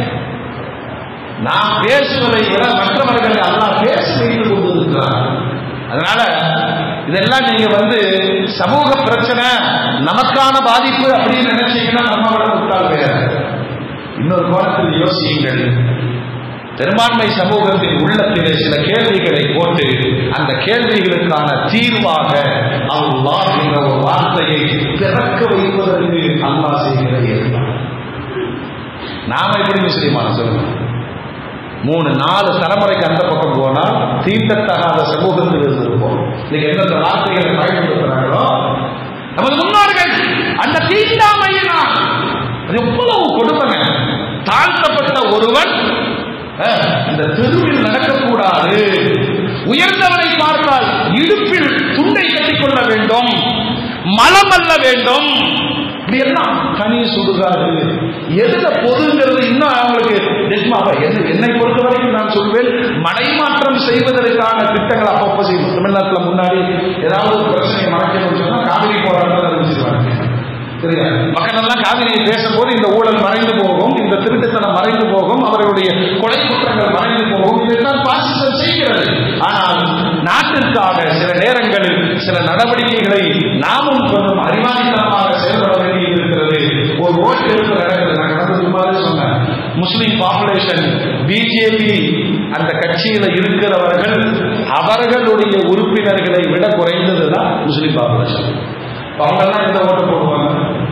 நாம் பேசுவதை விட மற்றவர்களை அல்லாஹ் பேச வைத்துக் கொண்டிருக்கிறார் அதனால இதெல்லாம் நீங்க வந்து சமூக பிரச்சனை நமக்கான பாதிப்பு அப்படின்னு நினைச்சீங்கன்னா நம்ம விட முட்டாள் பேர் இன்னொரு கோணத்தில் யோசியுங்கள் பெரும்பான்மை சமூகத்தின் உள்ளத்திலே சில கேள்விகளை போட்டு அந்த கேள்விகளுக்கான தீர்வாக அல்லாஹ் என்ற ஒரு வார்த்தையை பிறக்க வைப்பதற்கு அல்லாஹ் செய்கிற ஏற்பாடு நாம எப்படி முஸ்லீமான சொல்லுங்க மூணு நாலு தலைமுறைக்கு அந்த பக்கம் போனா தீண்டத்தகாத சமூகத்தில் இருந்திருப்போம் நீங்க எந்தெந்த வார்த்தைகளை பயன்படுத்துறாங்களோ நமது முன்னோர்கள் அந்த தீண்டாமையினால் அது எவ்வளவு கொடுமைங்க தாழ்த்தப்பட்ட ஒருவன் அஹ், இந்த தெருவில் நடக்கக்கூடாது உயர்ந்தவனை பார்த்தால் இடுப்பில் துண்டை கட்டிக்கொள்ள வேண்டும் மலம் அல்ல வேண்டும் இப்படி எல்லாம் தனி சுடுகாடு எதுல பொதுங்கிறது இன்னும் அவங்களுக்கு நிஜமாக என்ன- என்னை பொறுத்த வரைக்கும் நான் சொல்வேன் மடைமாற்றம் செய்வதற்கான திட்டங்கள் அப்பப்போ செய்யும் தமிழ்நாட்டுல முன்னாடி ஏதாவது ஒரு பிரச்சனையை மறைக்கணும்னு சொன்னா காவிரி போராட்டம் அறிவிச்சிருவாங்க சரியா மக்கள் எல்லாம் காவிரியை பேசும்போது இந்த ஊழல் மறைந்து போகும் இந்த திருட்டுத்தனம் மறைந்து போகும் அவர்களுடைய கொலை குற்றங்கள் மறைந்து போகும் இதைத்தான் பாசிசம் செய்கிறது ஆனால் நாட்டிற்காக சில நேரங்களில் சில நடவடிக்கைகளை நாமும் கொஞ்சம் அறிவாளித்தனமாக செயல்பட வேண்டி இருக்கிறது ஒரு ஓட்டு எடுத்து நடக்குது நான் கடந்த மாதிரி சொன்னேன் முஸ்லிம் பாப்புலேஷன் பிஜேபி அந்த கட்சியில இருக்கிறவர்கள் அவர்களுடைய உறுப்பினர்களை விட குறைந்ததுதான் முஸ்லிம் பாப்புலேஷன் அவங்கெல்லாம் இந்த ஓட்டு போடுவாங்க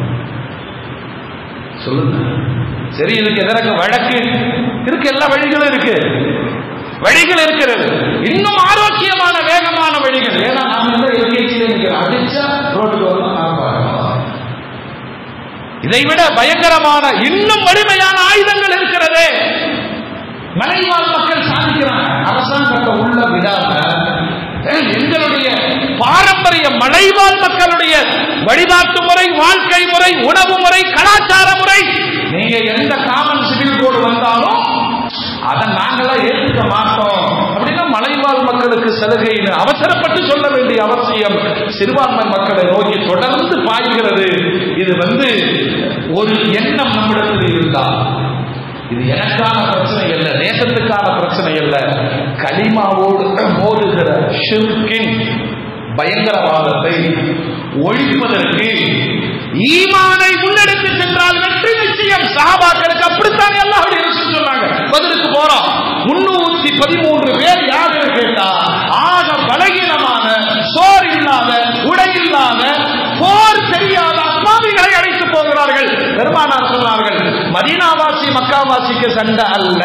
சொல்லுங்க சரி இதுக்கு எதற்கு வழக்கு இருக்கு எல்லா வழிகளும் இருக்கு வழிகள் இருக்கிறது இன்னும் ஆரோக்கியமான வேகமான வழிகள் ஏன்னா நாம எல்லாம் எல்கேஜியில நிற்கிறோம் அடிச்சா ரோட்டுக்கு வரணும் நாம பார்க்கணும். இதை விட பயங்கரமான இன்னும் வலிமையான ஆயுதங்கள் இருக்கிறது மலைவாழ் மக்கள் சாதிக்கிறாங்க அரசாங்கத்தை உள்ள விடாம அஹ், எங்களுடைய பாரம்பரிய மலைவாழ் மக்களுடைய வழிபாட்டு முறை வாழ்க்கை முறை உணவு முறை கலாச்சார முறை நீங்க எந்த காமன் சிவில் கோடு வந்தாலும் அதை நாங்களாம் ஏற்றுக்க மாட்டோம் அப்படின்னா மலைவாழ் மக்களுக்கு சலுகைன்னு அவசரப்பட்டு சொல்ல வேண்டிய அவசியம் சிறுபான்மை மக்களை நோக்கி தொடர்ந்து பாய்கிறது இது வந்து ஒரு எண்ணம் நம்மிடத்தில் இருந்தால் இது எனக்கான பிரச்சனை அல்ல தேசத்துக்கான பிரச்சனை அல்ல கலிமாவோடு மோதுகிற ஷிர்கின் பயங்கரவாதத்தை ஒழிப்பதற்கு ஈமானை முன்னெடுத்து சென்றால் வெற்றி நிச்சயம் சஹாபாக்களுக்கு அப்படித்தான் அல்லாஹ்வுடைய ரசூல் சொன்னாங்க பதிலுக்கு போறோம் முன்னூத்தி பதிமூன்று பேர் யாருன்னு கேட்டா ஆக பலகீனமான சோர் இல்லாத உடை இல்லாத போர் தெரியாத அப்பாவிகளை அழைத்து போகிறார்கள் பெருமானார் சொன்னார்கள் மதீனாவாசி மக்காவாசிக்கு சண்டை அல்ல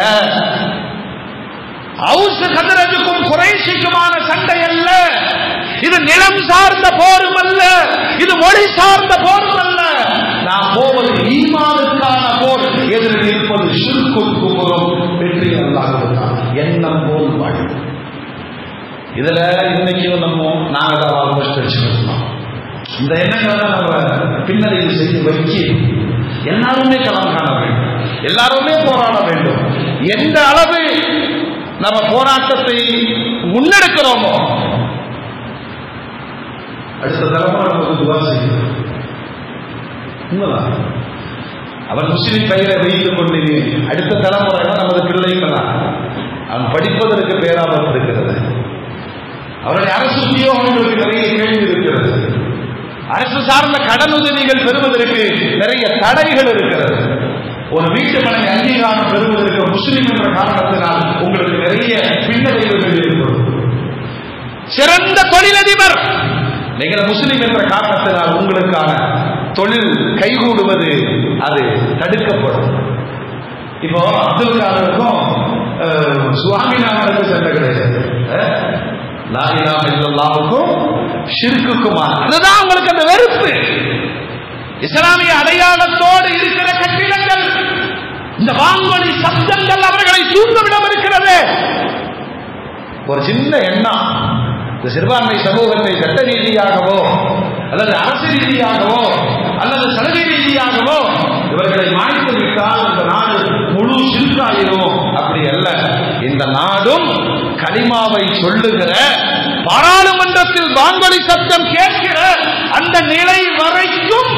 அவுஸ் கதிரஜுக்கும் குறைசிக்குமான சண்டை அல்ல இது நிலம் சார்ந்த போரும் அல்ல இது மொழி சார்ந்த போரும் அல்ல நாம் போவது ஈமானுக்கான போர் எதிரில் இருப்பது ஷிர்குல் குமுறும் வெற்றி அல்லாஹ்வுதான் எண்ணம் போல் வாழ்வு இதுல இன்னைக்கும் நம்ம நாங்க தான் ஆல்மோஸ்ட் வச்சுருக்கோம் இந்த எண்ணங்களை நம்ம பின்னணியில் செய்து வச்சு எல்லாருமே களம் காண வேண்டும் எல்லாருமே போராட வேண்டும் எந்த அளவு நம்ம போராட்டத்தை முன்னெடுக்கிறோமோ அடுத்த தலைமுறை நமக்கு துவா செய்யும் உண்மைதான் அவன் முஸ்லிம் பெயரை வைத்துக் கொண்டு அடுத்த தலைமுறைனா நமது பிள்ளைங்க தான் அவன் படிப்பதற்கு பேராபத்து இருக்கிறது அவருடைய அரசு உத்தியோகங்களுக்கு நிறைய கேள்வி இருக்கிறது அரசு சார்ந்த கடன் உதவிகள் பெறுவதற்கு நிறைய தடைகள் இருக்கிறது ஒரு வீட்டு மனை அங்கீகாரம் பெறுவதற்கு முஸ்லிம் என்ற காரணத்தினால் உங்களுக்கு நிறைய பின்னடைவுகள் ஏற்படும் சிறந்த தொழிலதிபர் நீங்கள் முஸ்லிம் என்ற காரணத்தினால் உங்களுக்கான தொழில் கைகூடுவது அது தடுக்கப்படும் இப்போ அப்துல் காதருக்கும் அஹ், சுவாமிநாதனுக்கும் சண்டை கிடையாது அஹ், லா இலாஹ இல்லல்லாஹுக்கும் ஷிர்க்குக்குமா அதுதான் உங்களுக்கு அந்த வெறுப்பு இஸ்லாமிய அடையாளத்தோடு இருக்கிற கட்டிடங்கள் இந்த வாங்கொலி சப்தங்கள் அவர்களை தூங்கவிடம் இருக்கிறது ஒரு சின்ன எண்ணம் இந்த சிறுபான்மை சமூகத்தை சட்ட ரீதியாகவோ அல்லது அரசு ரீதியாகவோ அல்லது சலுகை ரீதியாகவோ இவர்களை மாய்த்து விட்டால் இந்த நாடு முழு சிறுக்காயிரும் அப்படி அல்ல இந்த நாடும் கலிமாவை சொல்லுகிற பாராளுமன்றத்தில் வாங்கொலி சத்தம் கேட்கிற அந்த நிலை வரைக்கும்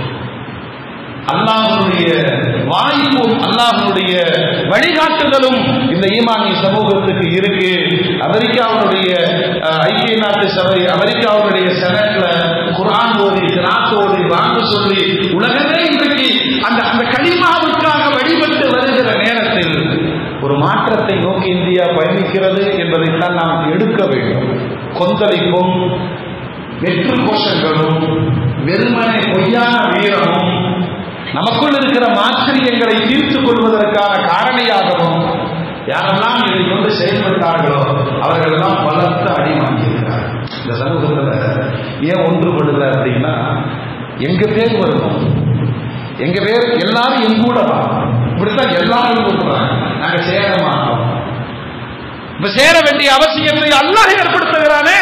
அல்லாஹனுடைய வாய்ப்பும் அல்லாஹனுடைய வழிகாட்டுதலும் இந்த ஈமானிய சமூகத்துக்கு இருக்கு அமெரிக்காவுடைய அஹ், ஐக்கிய நாட்டு சபை அமெரிக்காவுடைய செனட்ல குரான் ஓதி கிராத் ஓதி வாங்க சொல்லி உலகமே இன்றைக்கு அந்த அந்த கனிமாவுக்காக வழிபட்டு வருகிற நேரத்தில் ஒரு மாற்றத்தை நோக்கி இந்தியா பயணிக்கிறது என்பதைத்தான் நாம் எடுக்க வேண்டும் கொந்தளிப்பும் வெற்று கோஷங்களும் வெறுமனை பொய்யான வீரமும் நமக்குள் இருக்கிற மாச்சரியங்களை தீர்த்துக் கொள்வதற்கான காரணியாகவும் யாரெல்லாம் இதை கொண்டு செயல்பட்டார்களோ அவர்கள் எல்லாம் பலத்த அடி வாங்கியிருக்கிறார்கள் இந்த சமூகத்துல ஏன் ஒன்றுபடல அப்படின்னா எங்க பேர் வரும் எங்க பேர் எல்லாரும் எங்க கூட வா இப்படித்தான் எல்லாரும் கூப்பிடுறாங்க நாங்க சேர மாட்டோம் இப்ப சேர வேண்டிய அவசியத்தை அல்லாஹ் ஏற்படுத்துகிறானே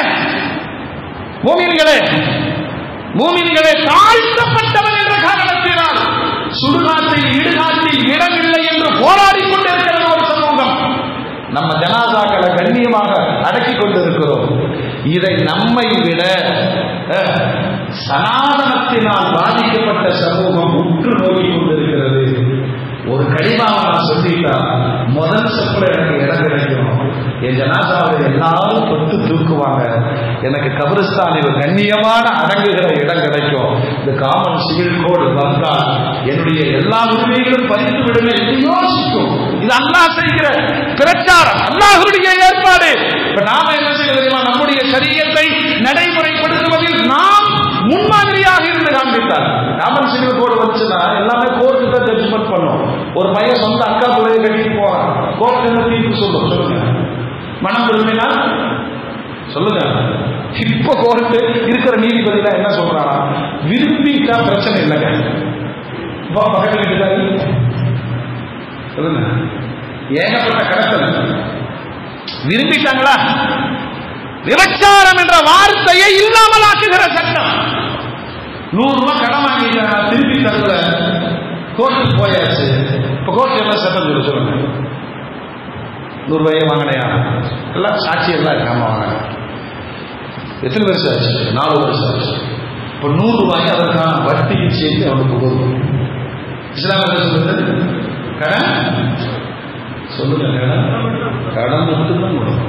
மூமின்களே மூமின்களே தாழ்த்தப்பட்டவன் என்ற காரணத்தினால் சுடுகாட்டில் இடுகாட்டில் இடமில்லை என்று போராடி கொண்டிருக்கிறது ஒரு சமூகம் நம்ம ஜனாதாக்களை கண்ணியமாக அடக்கி கொண்டிருக்கிறோம் இதை நம்மை விட அஹ், சனாதனத்தினால் பாதிக்கப்பட்ட சமூகம் உற்று நோக்கி கொண்டிருக்கிறது ஒரு கடிமாவை நான் சொல்லிட்டா முதல் செப்பல எனக்கு இடம் கிடைக்கும் என் ஜனாதாவை எல்லாரும் தொட்டு தூக்குவாங்க எனக்கு கபிரிஸ்தானில் கண்ணியமான அடங்குகிற இடம் கிடைக்கும் இந்த காமன் சிவில் கோடு வந்தால் என்னுடைய எல்லா உரிமைகளும் பறித்து விடுமே என்று யோசிக்கும் இது அல்லாஹ் செய்கிற பிரச்சாரம் அல்லாஹ்வுடைய ஏற்பாடு இப்ப நாம என்ன செய்ய தெரியுமா நம்முடைய சரியத்தை நடைமுறைப்படுத்துவதில் நாம் முன்மாதிரியாக இருந்து காண்பித்தார் காமன் சிவில் கோடு வந்துச்சுன்னா எல்லாமே கோர்ட்டு தான் ஜட்ஜ்மெண்ட் பண்ணும் ஒரு பையன் சொந்த அக்கா பிள்ளைய கட்டிட்டு போறான் கோர்ட் என்ன தீர்ப்பு சொல்லும் சொல்லுங்க மனம் விரும்பினா சொல்லுங்க இப்ப கோர்ட்டு இருக்கிற நீதிபதியில என்ன சொல்றானா விரும்பிட்டா பிரச்சனை இல்லைங்க இப்போ பக்கத்து வீட்டுக்காரி சொல்லுங்க ஏகப்பட்ட கடத்தல் விரும்பிட்டாங்களா விபச்சாரம் என்ற வார்த்தையை இல்லாமல் ஆக்குகிற சட்டம் நூறு ரூபாய் கடன் வாங்கிட்டாங்க திருப்பி தரல கோர்ட்டுக்கு போயாச்சு இப்ப கோர்ட் என்ன சட்டம் சொல்லி சொல்லுங்க நூறு ரூபாயே வாங்கினையா எல்லாம் சாட்சி எல்லாம் இருக்காம வாங்கினேன் எத்தனை வருஷம் ஆச்சு நாலு வருஷம் ஆச்சு இப்போ நூறு ரூபாய் அதற்கான வட்டிக்கு சேர்த்து அவனுக்கு கொடுக்கும் இஸ்லாம் என்ன சொல்லுது கடன் சொல்லுங்க கடன் கடன் மட்டும்தான் கொடுக்கும்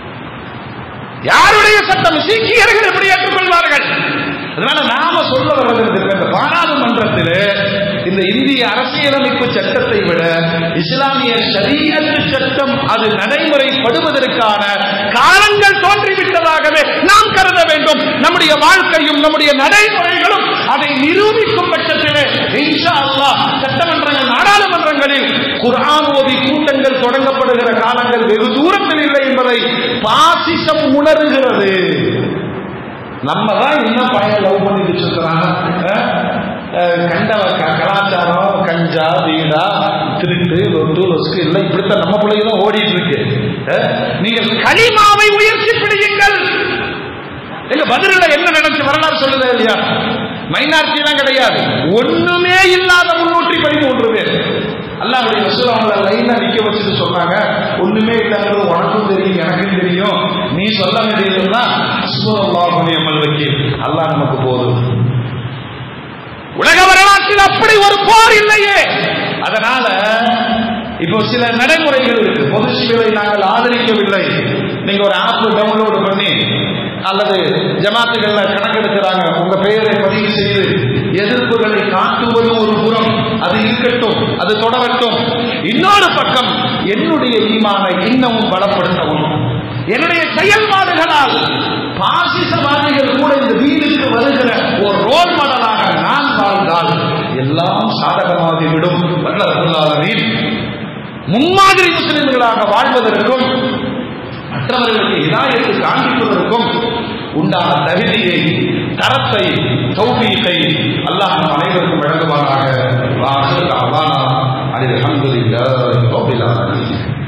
யாருடைய சட்டம் சீக்கியர்கள் எப்படி ஏற்றுக்கொள்வார்கள் அதனால நாம சொல்ல வர்றது இந்த பாராளுமன்றத்தில் இந்த இந்திய அரசியலமைப்பு சட்டத்தை விட இஸ்லாமிய ஷரியத்து சட்டம் அது நடைமுறைப்படுவதற்கான காலங்கள் தோன்றிவிட்டதாகவே நாம் கருத வேண்டும் நம்முடைய வாழ்க்கையும் நம்முடைய நடைமுறைகளும் அதை நிரூபிக்கும் பட்சத்திலே இன்ஷா அல்லாஹ் சட்டமன்றங்கள் நாடாளுமன்றங்களில் குர்ஆன் ஓதி கூட்டங்கள் தொடங்கப்படுகிற காலங்கள் வெகு தூரத்தில் இல்லை என்பதை பாசிசம் உணர்கிறது நம்ம தான் இன்னும் பையன் லவ் பண்ணிட்டு இருக்கிறாங்க கண்ட க- கலாச்சாரம் கஞ்சா வீடா திருட்டு லொட்டு லொஸ்கு இல்லை இப்படித்தான் நம்ம பிள்ளைங்க தான் ஓடிட்டு இருக்கு அஹ், நீங்கள் களிமாவை உயர்த்தி பிடியுங்கள் எங்க பதிலில் என்ன நடந்துச்சு வரலாறு சொல்லுதா இல்லையா மைனாரிட்டி எல்லாம் கிடையாது ஒண்ணுமே இல்லாத முன்னூற்றி பதிமூன்று பேர் அல்லாஹ்வுடைய ரசூல் அவங்கள லைனா நிக்க வச்சுட்டு சொன்னாங்க ஒண்ணுமே இல்லைங்கிறது உனக்கும் தெரியும் எனக்கும் தெரியும் நீ சொல்ல வேண்டியதுன்னா சுல்லாஹு நியமல் வக்கீல் அல்லாஹ் நமக்கு போதும் உலக வரலாற்றில் அப்படி ஒரு போர் இல்லையே அதனால இப்போ சில நடைமுறைகள் இருக்கு பொது சிவிலை நாங்கள் ஆதரிக்கவில்லை நீங்க ஒரு ஆப் டவுன்லோடு பண்ணி அல்லது ஜமாத்துகள்ல கணக்கெடுக்கிறாங்க உங்க பெயரை பதிவு செய்து எதிர்ப்புகளை காட்டுவது ஒரு புறம் அது இருக்கட்டும் அது தொடரட்டும் இன்னொரு பக்கம் என்னுடைய ஈமானை இன்னமும் பலப்படுத்தவும் என்னுடைய செயல்பாடுகளால் பாசிசவாதிகள் கூட இந்த வீடுக்கு வருகிற ஒரு ரோல் மாடலாக நான் வாழ்ந்தால் எல்லாம் சாதகமாகிவிடும் வல்லவர்களாளரில் முன்மாதிரி முஸ்லிம்களாக வாழ்வதற்கும் மற்றவர்களுக்கு இதாயத்தை காண்பிப்பதற்கும் உண்டான தகுதியை தரத்தை தௌபீகை அல்லாஹ் நம் அனைவருக்கும் வழங்குவாராக வாசல் அல்லானா அதில் அல்ஹம்துலில்லாஹி ரப்பில் ஆலமீன்